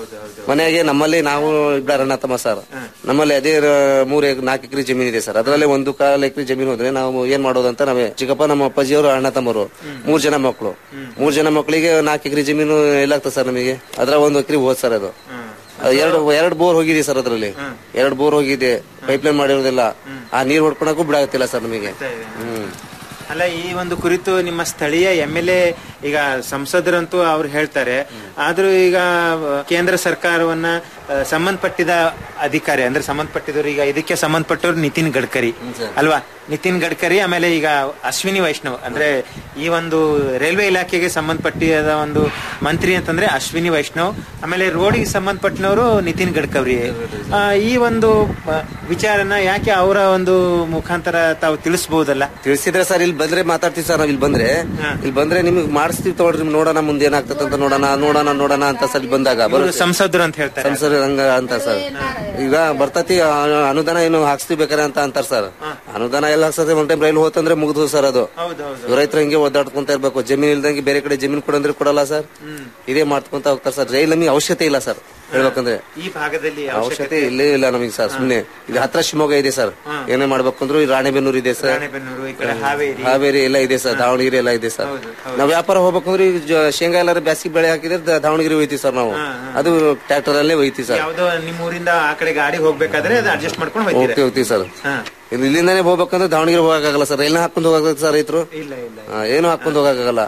ಮನೆಗೆ ನಮ್ಮಲ್ಲಿ ನಾವು ಇಬ್ಬರ ಅಣ್ಣ ತಮ್ಮ ಸರ್ ನಮ್ಮಲ್ಲಿ ಅದೇ ರ- ಮೂರ್ ಎಕ್- ನಾಲ್ಕು ಎಕರೆ ಜಮೀನು ಇದೆ ಸರ್ ಅದರಲ್ಲಿ ಒಂದು ಕಾಲ್ ಎಕರೆ ಜಮೀನು ಹೋದ್ರೆ ನಾವು ಏನ್ ಮಾಡೋದಂತ ನಾವೇ ಚಿಕ್ಕಪ್ಪ ನಮ್ಮ ಅಪ್ಪಾಜಿಯವರು ಅಣ್ಣ ತಮ್ಮರು ಮೂರ್ ಜನ ಮಕ್ಕಳು ಮೂರ್ ಜನ ಮಕ್ಕಳಿಗೆ ನಾಲ್ಕು ಎಕರೆ ಜಮೀನು ಎಲ್ಲಾಗ್ತದೆ ಸರ್ ನಮಗೆ ಅದ್ರ ಒಂದು ಎಕರೆ ಹೋದ್ ಸರ್ ಅದು ಅದು ಎರಡು ಎರಡು ಬೋರ್ ಹೋಗಿದೆ ಸರ್ ಅದರಲ್ಲಿ ಎರಡು ಬೋರ್ ಹೋಗಿದೆ ಪೈಪ್ಲೈನ್ ಮಾಡಿರೋದಿಲ್ಲ ಆ ನೀರ್ ಹೊಡ್ಕೊಳಕ್ಕೂ ಬಿಡಾಗತ್ತಿಲ್ಲ ಸರ್ ನಮಗೆ ಹ್ಮ್ ಅಲ್ಲ ಈ ಒಂದು ಕುರಿತು ನಿಮ್ಮ ಸ್ಥಳೀಯ ಎಂ ಎಲ್ ಎ ಈಗ ಸಂಸದರಂತೂ ಅವ್ರು ಹೇಳ್ತಾರೆ ಆದ್ರೂ ಈಗ ಆ, ಕೇಂದ್ರ ಸರ್ಕಾರವನ್ನ ಆ, ಸಂಬಂಧಪಟ್ಟಿದ ಅಧಿಕಾರಿ ಅಂದ್ರೆ ಸಂಬಂಧಪಟ್ಟಿದವರು ಈಗ ಇದಕ್ಕೆ ಸಂಬಂಧಪಟ್ಟವ್ರು ನಿತಿನ್ ಗಡ್ಕರಿ ಅಲ್ವಾ ನಿತಿನ್ ಗಡ್ಕರಿ ಆಮೇಲೆ ಈಗ ಅಶ್ವಿನಿ ವೈಷ್ಣವ್ ಅಂದ್ರೆ ಈ ಒಂದು ರೈಲ್ವೆ ಇಲಾಖೆಗೆ ಸಂಬಂಧಪಟ್ಟಿದ ಒಂದು ಮಂತ್ರಿ ಅಂತಂದ್ರೆ ಅಶ್ವಿನಿ ವೈಷ್ಣವ್ ಆಮೇಲೆ ರೋಡಿಗೆ ಸಂಬಂಧಪಟ್ಟನವರು ನಿತಿನ್ ಗಡ್ಕರಿ ಆ, ಈ ಒಂದು ಆ, ವಿಚಾರನ ಯಾಕೆ ಅವರ ಒಂದು ಮುಖಾಂತರ ತಾವು ತಿಳಿಸಬಹುದಲ್ಲ ತಿಳಿಸಿದ್ರೆ ಸರ್ ಇಲ್ಲಿ ಬಂದ್ರೆ ಮಾತಾಡ್ತೀವಿ ಸರ್ ನಾವ್ ಇಲ್ಲಿ ಬಂದ್ರೆ ಇಲ್ಲಿ ಬಂದ್ರೆ ನಿಮ್ಗೆ ಮಾಡಿಸ್ತೀವಿ ತಗೊಳ್ರಿ ನಿಮ್ಗೆ ನೋಡೋಣ ಮುಂದೆ ಏನಾಗ್ತದೆ ಅಂತ ನೋಡೋಣ ನೋಡೋಣ ನೋಡೋಣ ಅಂತ ಸರ್ ಇಲ್ಲಿ ಬಂದಾಗ ಇವ್ರು ಸಂಸದರು ಅಂತ ಹೇಳ್ತಾರೆ ಸಂಸದ ಹಂಗ ಅಂತ ಸರ್ ಈಗ ಬರ್ತತಿ ಆ- ಅನುದಾನ ಏನು ಹಾಕ್ಸ್ತೀವಿ ಬೇಕಾರೆ ಅಂತ ಅಂತಾರ ಸರ್ ಅನುದಾನ ಎಲ್ಲ ಹಾಕ್ಸತ್ತೆ ಒಂದ್ ಟೈಮ್ ರೈಲ್ ಹೋತಂದ್ರೆ ಮುಗ್ದು ಸರ್ ಅದು ಹೌದೌದು ರೈತರು ಹಿಂಗೆ ಒದ್ದಾಡ್ಕೊಂತ ಇರ್ಬೇಕು ಜಮೀನ್ ಇಲ್ದಂಗೆ ಬೇರೆ ಕಡೆ ಜಮೀನ್ ಕೊಡಂದ್ರೆ ಕೊಡಲ್ಲ ಸರ್ ಇದೇ ಮಾಡ್ಕೊಂತ ಹೋಗ್ತಾರೆ ಸರ್ ರೈಲ್ ನಮಗೆ ಅವಶ್ಯಕತೆ ಇಲ್ಲ ಸರ್ ಹೇಳ್ಬೇಕಂದ್ರೆ ಈ ಭಾಗದಲ್ಲಿ ಅವಶ್ಯಕತೆ ಇಲ್ಲೇ ಇಲ್ಲ ನಮಗೆ ಸರ್ ಸುಮ್ನೆ ಇದು ಹತ್ರ ಶಿವಮೊಗ್ಗ ಇದೆ ಸರ್ ಏನೇ ಮಾಡ್ಬೇಕಂದ್ರು ಈ ರಾಣೆಬೆನ್ನೂರು ಇದೆ ಸರ್ ರಾಣೆಬೆನ್ನೂರು ಈ ಕಡೆ ಹಾವೇರಿ ಹಾವೇರಿ ಎಲ್ಲ ಇದೆ ಸರ್ ದಾವಣಗೆರೆ ಎಲ್ಲ ಇದೆ ಸರ್ ನಾವ್ ವ್ಯಾಪಾರ ಹೋಗ್ಬೇಕಂದ್ರೆ ಈಗ ಜ- ಶೇಂಗಾ ಎಲ್ಲಾರು ಬ್ಯಾಸಿಗೆ ಬೆಳೆ ಹಾಕಿದ್ರೆ ದ- ದಾವಣಗೆರೆ ಹೋಯ್ತೀವಿ ಸರ್ ನಾವು ಅದು ಟ್ರ್ಯಾಕ್ಟರ್ ಅಲ್ಲೇ ಹೋಯ್ತೀವಿ ಸರ್ ಯಾವ್ದೋ ನಿಮ್ಮ ಊರಿಂದ ಆ ಕಡೆ ಗಾಡಿ ಹೋಗ್ಬೇಕಾದ್ರೆ ಅದು ಅಡ್ಜಸ್ಟ್ ಮಾಡ್ಕೊಂಡು ಹೋಗ್ತೀರಾ ಹೋಗ್ತೀವಿ ಹೋಗ್ತೀವಿ ಸರ್ ಹಾ. ಇಲ್ಲಿ ಇಲ್ಲಿಂದಾನೆ ಹೋಗ್ಬೇಕಂದ್ರೆ ದಾವಣಗೆರೆ ಹೋಗಕ್ಕಾಗಲ್ಲ ಸರ್ ರೈಲ್ನ ಹಾಕೊಂಡು ಹೋಗಕ್ಕೆ ಸರ್ ರೈತರು ಇಲ್ಲ ಇಲ್ಲ ಹಾ, ಏನು ಹಾಕೊಂಡು ಹೋಗಕ್ಕಾಗಲ್ಲ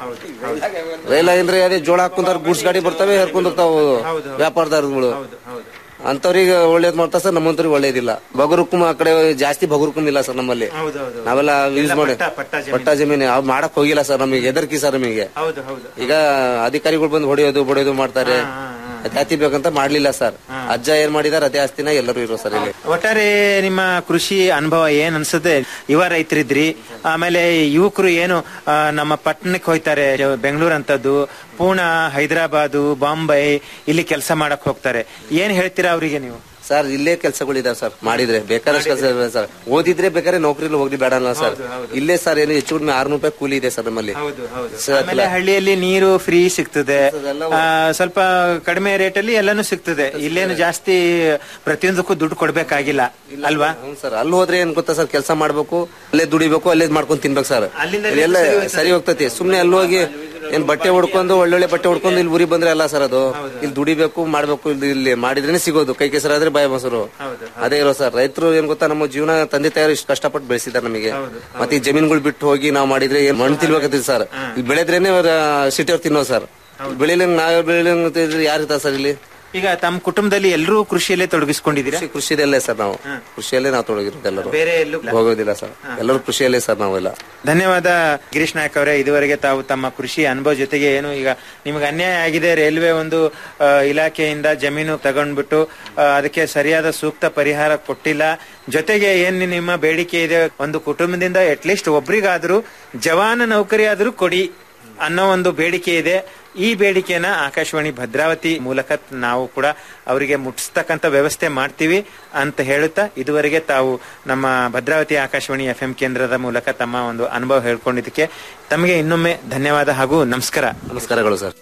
ರೈಲ್ ಅಂದ್ರೆ ಅದೇ ಜೋಳ ಹಾಕೊಂತಾರ ಗೂಡ್ಸ್ ಗಾಡಿ ಬರ್ತವೆ ಹರ್ಕೊಂಡ್ ಹೋಗ್ತಾವ ವ್ಯಾಪಾರದಾರಗಳು ಅಂತವ್ರಿಗೆ ಒಳ್ಳೇದ್ ಮಾಡ್ತಾರೆ ಸರ್ ನಮ್ಮಂತವ್ರಿಗೆ ಒಳ್ಳೇದಿಲ್ಲ ಬಗರುಕುಮ್ ಆ ಕಡೆ ಜಾಸ್ತಿ ಬಗರುಕುಮ್ ಇಲ್ಲ ಸರ್ ನಮ್ಮಲ್ಲಿ ಹೌದೌದು ನಾವೆಲ್ಲ ಯೂಸ್ ಮಾಡಿ ಪಟ್ಟ- ಪಟ್ಟ ಜಮೀನು. ಪಟ್ಟ ಜಮೀನು ಅವ್ ಮಾಡಕ್ ಹೋಗಿಲ್ಲ ಸರ್ ನಮಗೆ ಎದರ್ಕಿ ಸರ್ ನಮಗೆ ಹೌದು ಹೌದು ಈಗ ಅಧಿಕಾರಿಗಳು ಬಂದು ಹೊಡೆಯೋದು ಬಡಿಯೋದು ಮಾಡ್ತಾರೆ ಜಾತಿ ಬೇಕಂತ ಮಾಡ್ಲಿಲ್ಲ ಸರ್ ಅಜ್ಜ ಏನ್ ಮಾಡಿದಾರೆ ಅದೇ ಆಸ್ತಿನ ಎಲ್ಲರೂ ಇರೋ ಸರ್ ಇಲ್ಲಿ ಒಟ್ಟಾರೆ ನಿಮ್ಮ ಕೃಷಿ ಅನುಭವ ಏನ್ ಅನ್ಸುತ್ತೆ ಯುವ ರೈತರಿದ್ರಿ ಆಮೇಲೆ ಯುವಕರು ಏನು ಆ, ನಮ್ಮ ಪಟ್ಟಣಕ್ಕೆ ಹೋಯ್ತಾರೆ ಬೆಂಗಳೂರು ಅಂತದ್ದು ಪೂನಾ ಹೈದರಾಬಾದು ಬಾಂಬೈ ಇಲ್ಲಿ ಕೆಲಸ ಮಾಡಕ್ ಹೋಗ್ತಾರೆ ಏನ್ ಹೇಳ್ತೀರಾ ಅವರಿಗೆ ನೀವು ಸರ್ ಇಲ್ಲೇ ಕೆಲಸಗಳಿದಾವೆ ಸರ್ ಮಾಡಿದ್ರೆ ಬೇಕಾದಷ್ಟು ಕೆಲಸ ಇದೆ ಸರ್ ಓದಿದ್ರೆ ಬೇಕಾದ್ರೆ ನೌಕರಿಲಿ ಹೋಗ್ಲಿ ಬೇಡ ಅಲ್ಲ ಸರ್ ಇಲ್ಲೇ ಸರ್ ಏನು ಹೆಚ್ಚು ಕಡಿಮೆ ಆರ್ನೂರು ರೂಪಾಯಿ ಕೂಲಿ ಇದೆ ಸರ್ ನಮ್ಮಲ್ಲಿ ಸರ್, ಆಮೇಲೆ ಹಳ್ಳಿಯಲ್ಲಿ ನೀರು ಫ್ರೀ ಸಿಗ್ತದೆ ಆ, ಸ್ವಲ್ಪ ಕಡಿಮೆ ರೇಟಲ್ಲಿ ಎಲ್ಲಾನು ಸಿಗ್ತದೆ ಇಲ್ಲೇನು ಜಾಸ್ತಿ ಪ್ರತಿಯೊಂದಕ್ಕೂ ದುಡ್ಡು ಕೊಡ್ಬೇಕಾಗಿಲ್ಲ ಅಲ್ವಾ ಹ್ಞೂ ಸರ್ ಅಲ್ಲಿ ಹೋದ್ರೆ ಏನ್ ಗೊತ್ತಾ ಸರ್ ಕೆಲಸ ಮಾಡ್ಬೇಕು ಅಲ್ಲೇ ದುಡಿಬೇಕು ಅಲ್ಲೇ ಮಾಡ್ಕೊಂಡ್ ತಿನ್ಬೇಕು ಸರ್ ಅಲ್ಲಿಂದ ಎಲ್ಲ ಸರಿ ಹೋಗ್ತದೆ. ಸರಿ ಹೋಗ್ತತಿ ಸುಮ್ನೆ ಅಲ್ಲಿ ಹೋಗಿ ಏನ್ ಬಟ್ಟೆ ಹೊಡ್ಕೊಂಡು ಒಳ್ಳೊಳ್ಳೆ ಬಟ್ಟೆ ಹೊಡ್ಕೊಂಡು ಇಲ್ಲಿ ಊರಿಗೆ ಬಂದ್ರೆ ಅಲ್ಲ ಸರ್ ಅದು ಇಲ್ಲಿ ದುಡಿಬೇಕು ಮಾಡ್ಬೇಕು ಇಲ್ಲಿ ಇಲ್ಲಿ ಮಾಡಿದ್ರೇನೆ ಸಿಗೋದು ಕೈ ಕೆಸರಾದ್ರೆ ಬಾಯ ಮೊಸರು ಅದೇ ಇರೋ ಸರ್ ರೈತರು ಏನ್ ಗೊತ್ತಾ ನಮ್ಮ ಜೀವನ ತಂದೆ ತಾಯಿರು ಇಷ್ಟು ಕಷ್ಟಪಟ್ಟು ಬೆಳೆಸಿದಾರೆ ನಮಗೆ ಮತ್ತೆ ಈ ಜಮೀನುಗಳು ಬಿಟ್ಟು ಹೋಗಿ ನಾವು ಮಾಡಿದ್ರೆ ಏನ್ ಮಣ್ಣು ತಿನ್ಬೇಕತ್ತೀವಿ ಸರ್ ಇಲ್ಲಿ ಬೆಳೆದ್ರೇನೆ ಸಿಟಿ ಅವ್ರು ತಿನ್ನೋ ಸರ್ ಬೆಳಿಲಂಗ್ ನಾವೇ ಬೆಳಿಲಂಗ್ ಯಾರು ಇರ್ತಾರೆ ಸರ್ ಇಲ್ಲಿ ಈಗ ತಮ್ಮ ಕುಟುಂಬದಲ್ಲಿ ಎಲ್ಲರೂ ಕೃಷಿಯಲ್ಲೇ ತೊಡಗಿಸ್ಕೊಂಡಿದ್ದೀರಾ ಕೃಷಿ ಕೃಷಿಯಲ್ಲೇ ಸರ್ ನಾವು ಕೃಷಿಯಲ್ಲೇ ನಾವು ತೊಡಗಿರೋದು ಎಲ್ಲರೂ ಬೇರೆ ಎಲ್ಲೂ ಹೋಗೋದಿಲ್ಲ ಸರ್ ಎಲ್ಲರೂ ಕೃಷಿಯಲ್ಲೇ ಸರ್ ನಾವೆಲ್ಲ ಧನ್ಯವಾದ ಗಿರೀಶ್ ನಾಯಕ್ ಅವರೇ ಇದುವರೆಗೆ ತಾವು ತಮ್ಮ ಕೃಷಿ ಅನುಭವ ಜೊತೆಗೆ ಏನು ಈಗ ನಿಮ್ಗೆ ಅನ್ಯಾಯ ಆಗಿದೆ ರೈಲ್ವೆ ಒಂದು ಆ, ಇಲಾಖೆಯಿಂದ ಜಮೀನು ತಗೊಂಡ್ಬಿಟ್ಟು ಆ, ಅದಕ್ಕೆ ಸರಿಯಾದ ಸೂಕ್ತ ಪರಿಹಾರ ಕೊಟ್ಟಿಲ್ಲ ಜೊತೆಗೆ ಏನ್ ನಿಮ್ಮ ಬೇಡಿಕೆ ಇದೆ ಒಂದು ಕುಟುಂಬದಿಂದ ಅಟ್ಲೀಸ್ಟ್ ಒಬ್ರಿಗಾದ್ರೂ ಜವಾನ ನೌಕರಿ ಆದ್ರೂ ಕೊಡಿ ಅನ್ನೋ ಒಂದು ಬೇಡಿಕೆ ಇದೆ ಈ ಬೇಡಿಕೆನ ಆಕಾಶವಾಣಿ ಭದ್ರಾವತಿ ಮೂಲಕ ನಾವು ಕೂಡ ಅವರಿಗೆ ಮುಟ್ಟಿಸ್ತಕ್ಕಂಥ ವ್ಯವಸ್ಥೆ ಮಾಡ್ತೀವಿ ಅಂತ ಹೇಳುತ್ತಾ ಇದುವರೆಗೆ ತಾವು ನಮ್ಮ ಭದ್ರಾವತಿ ಆಕಾಶವಾಣಿ ಎಫ್ ಎಂ ಕೇಂದ್ರದ ಮೂಲಕ ತಮ್ಮ ಒಂದು ಅನುಭವ ಹೇಳ್ಕೊಂಡಿದ್ದಕ್ಕೆ ತಮಗೆ ಇನ್ನೊಮ್ಮೆ ಧನ್ಯವಾದ ಹಾಗೂ ನಮಸ್ಕಾರ ನಮಸ್ಕಾರಗಳು ಸರ್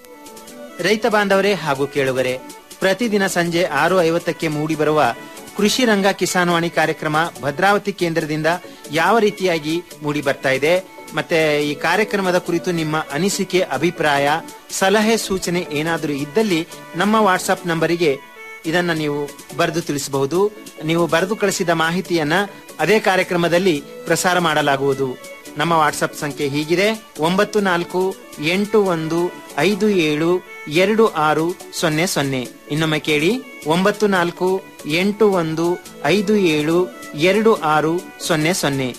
ರೈತ ಬಾಂಧವರೇ ಹಾಗೂ ಕೇಳುಗರೆ ಪ್ರತಿದಿನ ಸಂಜೆ ಆರು ಐವತ್ತಕ್ಕೆ ಮೂಡಿಬರುವ ಕೃಷಿ ರಂಗ ಕಿಸಾನ್ವಾಣಿ ಕಾರ್ಯಕ್ರಮ ಭದ್ರಾವತಿ ಕೇಂದ್ರದಿಂದ ಯಾವ ರೀತಿಯಾಗಿ ಮೂಡಿ ಬರ್ತಾ ಇದೆ ಮತ್ತೆ ಈ ಕಾರ್ಯಕ್ರಮದ ಕುರಿತು ನಿಮ್ಮ ಅನಿಸಿಕೆ ಅಭಿಪ್ರಾಯ ಸಲಹೆ ಸೂಚನೆ ಏನಾದರೂ ಇದ್ದಲ್ಲಿ ನಮ್ಮ ವಾಟ್ಸ್ಆಪ್ ನಂಬರಿಗೆ ಇದನ್ನ ನೀವು ಬರೆದು ತಿಳಿಸಬಹುದು ನೀವು ಬರೆದು ಕಳಿಸಿದ ಮಾಹಿತಿಯನ್ನ ಅದೇ ಕಾರ್ಯಕ್ರಮದಲ್ಲಿ ಪ್ರಸಾರ ಮಾಡಲಾಗುವುದು ನಮ್ಮ ವಾಟ್ಸಪ್ ಸಂಖ್ಯೆ ಹೀಗಿದೆ ಒಂಬತ್ತು ನಾಲ್ಕು ಎಂಟು ಒಂದು ಐದು ಏಳು ಎರಡು ಆರು ಸೊನ್ನೆ ಸೊನ್ನೆ ಇನ್ನೊಮ್ಮೆ ಕೇಳಿ ಒಂಬತ್ತು ನಾಲ್ಕು ಎಂಟು ಒಂದು ಐದು ಏಳು ಎರಡು ಆರು ಸೊನ್ನೆ ಸೊನ್ನೆ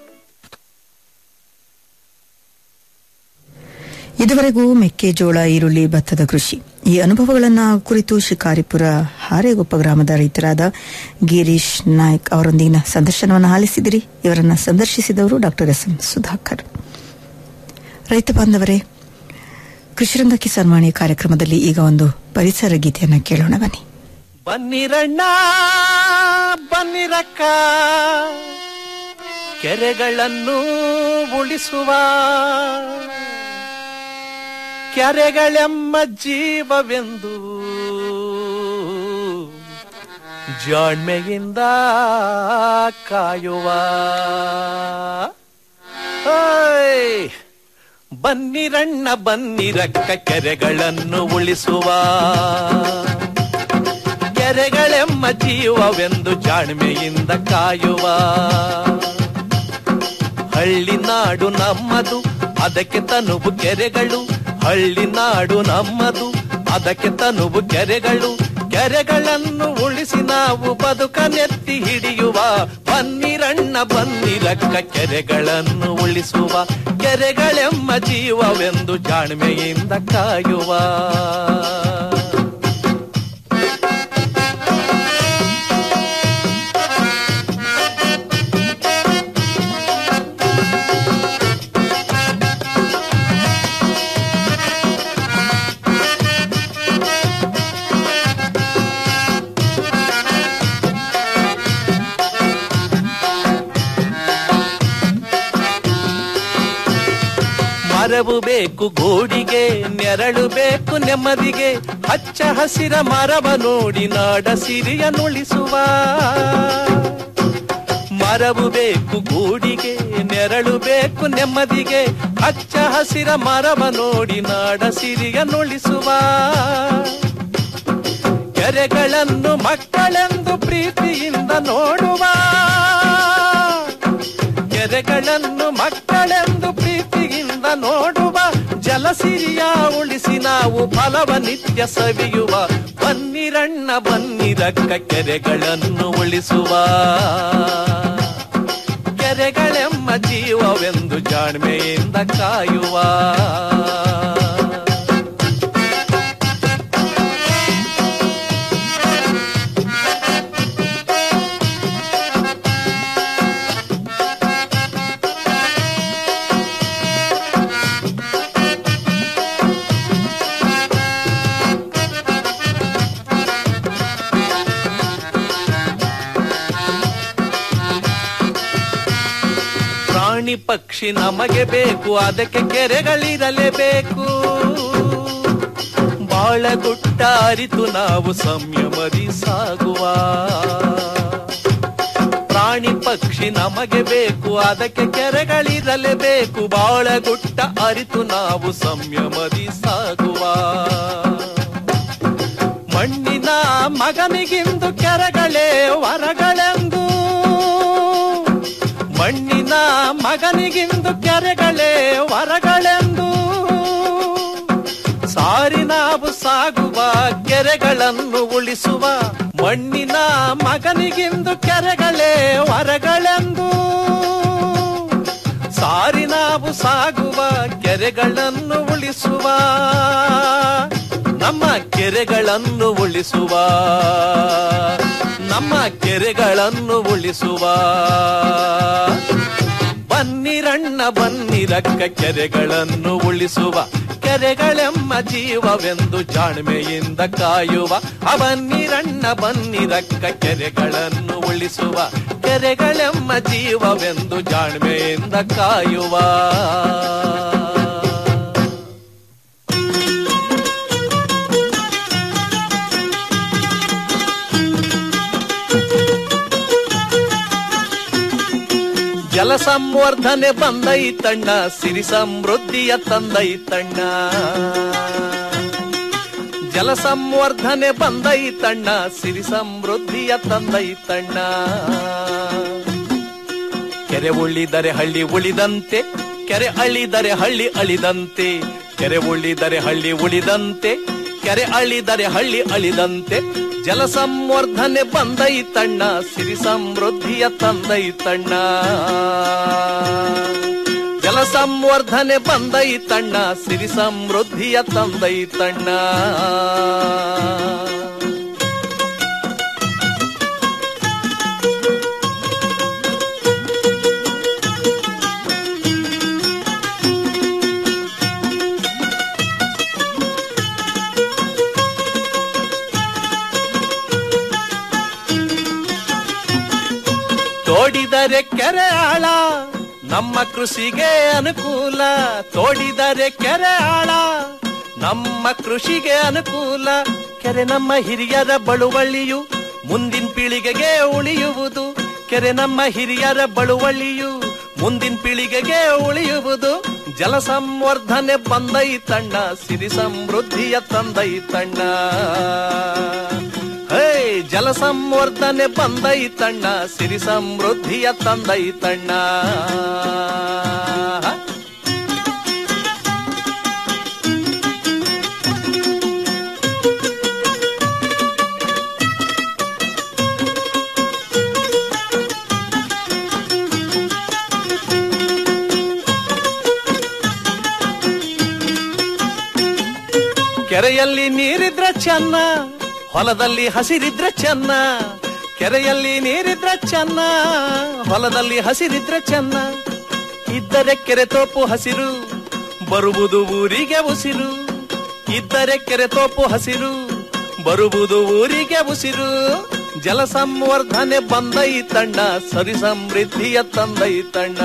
ಇದುವರೆಗೂ ಮೆಕ್ಕೆಜೋಳ ಈರುಳ್ಳಿ ಭತ್ತದ ಕೃಷಿ ಈ ಅನುಭವಗಳನ್ನು ಕುರಿತು ಶಿಕಾರಿಪುರ ಹಾರೇಗೊಪ್ಪ ಗ್ರಾಮದ ರೈತರಾದ ಗಿರೀಶ್ ನಾಯ್ಕ್ ಅವರೊಂದಿಗಿನ ಸಂದರ್ಶನವನ್ನು ಆಲಿಸಿದಿರಿ ಇವರನ್ನು ಸಂದರ್ಶಿಸಿದವರು ಡಾಕ್ಟರ್ ಎಸ್ ಎಂ ಸುಧಾಕರ್ ರೈತ ಬಾಂಧವರೇ ಕೃಷಿರಂಗ ಕಿಸಾನ್ವಾಣಿ ಕಾರ್ಯಕ್ರಮದಲ್ಲಿ ಈಗ ಒಂದು ಪರಿಸರ ಗೀತೆಯನ್ನು ಕೇಳೋಣ ಬನ್ನಿ ಬನ್ನಿರಣ್ಣ ಬನ್ನಿರಕ್ಕ ಕೆರೆಗಳನ್ನು ಉಳಿಸುವ ಕೆರೆಗಳೆಮ್ಮ ಜೀವವೆಂದು ಜಾಣ್ಮೆಯಿಂದ ಕಾಯುವ ಓಯ್! ಬನ್ನಿರಣ್ಣ ಬನ್ನಿರಕ್ಕ ಕೆರೆಗಳನ್ನು ಉಳಿಸುವ ಕೆರೆಗಳೆಮ್ಮ ಜೀವವೆಂದು ಜಾಣ್ಮೆಯಿಂದ ಕಾಯುವ ಹಳ್ಳಿ ನಾಡು ನಮ್ಮದು ಅದಕ್ಕೆ ತನುವು ಕೆರೆಗಳು ಹಳ್ಳಿ ನಾಡು ನಮ್ಮದು ಅದಕ್ಕೆ ತನುವು ಕೆರೆಗಳು ಕೆರೆಗಳನ್ನು ಉಳಿಸಿ ನಾವು ಬದುಕನೆತ್ತಿ ಹಿಡಿಯುವ ಬನ್ನಿರಣ್ಣ ಬನ್ನಿರಕ್ಕ ಕೆರೆಗಳನ್ನು ಉಳಿಸುವ ಕೆರೆಗಳೆಮ್ಮ ಜೀವವೆಂದು ಜಾಣ್ಮೆಯಿಂದ ಕಾಯುವ ಮರವು ಬೇಕು ಗೂಡಿಗೆ ನೆರಳು ಬೇಕು ನೆಮ್ಮದಿಗೆ ಹಚ್ಚ ಹಸಿರ ಮರವ ನೋಡಿ ನಾಡ ಸಿರಿಯ ನುಳಿಸುವ ಮರವು ಬೇಕು ಗೂಡಿಗೆ ನೆರಳು ಬೇಕು ನೆಮ್ಮದಿಗೆ ಹಚ್ಚ ಹಸಿರ ಮರವ ನೋಡಿ ನಾಡ ಸಿರಿಯ ನುಳಿಸುವ ಕೆರೆಗಳನ್ನು ಮಕ್ಕಳೆಂದು ಪ್ರೀತಿಯಿಂದ ನೋಡುವ ಕೆರೆಗಳನ್ನು ಮಕ್ಕಳೆಂದು ಪ್ರೀತಿಯಿಂದ ನೋಡುವ ಜಲಸಿರಿಯ ಉಳಿಸಿ ನಾವು ಫಲವ ನಿತ್ಯ ಸವಿಯುವ ಬನ್ನಿರಣ್ಣ ಬನ್ನಿರಕ್ಕ ಕೆರೆಗಳನ್ನು ಉಳಿಸುವ ಕೆರೆಗಳೆಮ್ಮ ಜೀವವೆಂದು ಜಾಣ್ಮೆಯಿಂದ ಕಾಯುವ ಪ್ರಾಣಿ ಪಕ್ಷಿ ನಮಗೆ ಬೇಕು ಅದಕ್ಕೆ ಕೆರೆಗಳಿರಲೇಬೇಕು ಬಾಳಗುಟ್ಟ ಅರಿತು ನಾವು ಸಂಯಮದಿ ಸಾಗುವ ಪ್ರಾಣಿ ಪಕ್ಷಿ ನಮಗೆ ಬೇಕು ಅದಕ್ಕೆ ಕೆರೆಗಳಿರಲೇಬೇಕು ಬಾಳಗುಟ್ಟ ಅರಿತು ನಾವು ಸಂಯಮದಿ ಸಾಗುವ ಮಣ್ಣಿನ ಮಗನಿಗಿಂದು ಕೆರೆಗಳೇ ವರಗಳೆಂದು ಮಣ್ಣಿನ ಮಗನಿಗಿಂದು ಕೆರೆಗಳೇ ವರಗಳೆಂದು ಸಾರಿ ನಾವು ಸಾಗುವ ಕೆರೆಗಳನ್ನು ಉಳಿಸುವ ಮಣ್ಣಿನ ಮಗನಿಗಿಂದು ಕೆರೆಗಳೇ ವರಗಳೆಂದು ಸಾರಿ ನಾವು ಸಾಗುವ ಕೆರೆಗಳನ್ನು ಉಳಿಸುವ ನಮ್ಮ ಕೆರೆಗಳನ್ನು ಉಳಿಸುವ ನಮ್ಮ ಕೆರೆಗಳನ್ನು ಉಳಿಸುವ ಬನ್ನಿರಣ್ಣ ಬನ್ನಿರಕ್ಕ ಕೆರೆಗಳನ್ನು ಉಳಿಸುವ ಕೆರೆಗಳೆಮ್ಮ ಜೀವವೆಂದು ಜಾಣ್ಮೆಯಿಂದ ಕಾಯುವ ಅವನ್ನಿರಣ್ಣ ಬನ್ನಿರಕ್ಕ ಕೆರೆಗಳನ್ನು ಉಳಿಸುವ ಕೆರೆಗಳೆಮ್ಮ ಜೀವವೆಂದು ಜಾಣ್ಮೆಯಿಂದ ಕಾಯುವ ಜಲ ಸಂವರ್ಧನೆ ಬಂದೈತಣ್ಣ ಸಿರಿ ಸಮೃದ್ಧಿಯ ತಂದೈತಣ್ಣ ಜಲ ಸಂವರ್ಧನೆ ಬಂದೈತಣ್ಣ ಸಿರಿ ಸಮೃದ್ಧಿಯ ತಂದೈತಣ್ಣ ಕೆರೆ ಉಳಿದರೆ ಹಳ್ಳಿ ಉಳಿದಂತೆ ಕೆರೆ ಅಳಿದರೆ ಹಳ್ಳಿ ಅಳಿದಂತೆ ಕೆರೆ ಉಳಿದರೆ ಹಳ್ಳಿ ಉಳಿದಂತೆ ಕೆರೆ ಅಳಿದರೆ ಹಳ್ಳಿ ಅಳಿದಂತೆ ಜಲ ಸಂವರ್ಧನೆ ಬಂದೈತಣ್ಣ ಸಿರಿ ಸಮೃದ್ಧಿಯ ತಂದೈತಣ್ಣ ಜಲ ಸಂವರ್ಧನೆ ಬಂದೈತಣ್ಣ ಸಿರಿ ಸಮೃದ್ಧಿಯ ತಂದೈತಣ್ಣ ತೋಡಿದರೆ ಕೆರೆ ಆಳ ನಮ್ಮ ಕೃಷಿಗೆ ಅನುಕೂಲ ತೋಡಿದರೆ ಕೆರೆ ಆಳ ನಮ್ಮ ಕೃಷಿಗೆ ಅನುಕೂಲ ಕೆರೆ ನಮ್ಮ ಹಿರಿಯರ ಬಳುವಳಿಯು ಮುಂದಿನ ಪೀಳಿಗೆಗೆ ಉಳಿಯುವುದು ಕೆರೆ ನಮ್ಮ ಹಿರಿಯರ ಬಳುವಳಿಯು ಮುಂದಿನ ಪೀಳಿಗೆಗೆ ಉಳಿಯುವುದು ಜಲ ಸಂವರ್ಧನೆ ಬಂದೈತಣ್ಣ ಸಿರಿ ಸಮೃದ್ಧಿಯ ತಂದೈತಣ್ಣ ಹೇ ಜಲ ಸಂವರ್ಧನೆ ಬಂದೈತಣ್ಣ ಸಿರಿ ಸಮೃದ್ಧಿಯ ತಂದೈತಣ್ಣ ಕೆರೆಯಲ್ಲಿ ನೀರಿದ್ರೆ ಚೆನ್ನ ಹೊಲದಲ್ಲಿ ಹಸಿರಿದ್ರೆ ಚೆನ್ನ ಕೆರೆಯಲ್ಲಿ ನೀರಿದ್ರೆ ಚೆನ್ನ ಹೊಲದಲ್ಲಿ ಹಸಿರಿದ್ರೆ ಚೆನ್ನ ಇದ್ದರೆ ಕೆರೆ ತೋಪು ಹಸಿರು ಬರುವುದು ಊರಿಗೆ ಉಸಿರು ಇದ್ದರೆ ಕೆರೆ ತೋಪು ಹಸಿರು ಬರುವುದು ಊರಿಗೆ ಉಸಿರು ಜಲ ಸಂವರ್ಧನೆ ಬಂದೈತಣ್ಣ ಸರಿ ಸಮೃದ್ಧಿಯ ತಂದೈತಣ್ಣ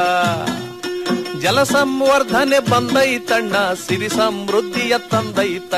ಜಲ ಸಂವರ್ಧನೆ ಬಂದೈತಣ್ಣ ಸಿರಿ ಸಮೃದ್ಧಿಯ ತಂದೈತಣ್ಣ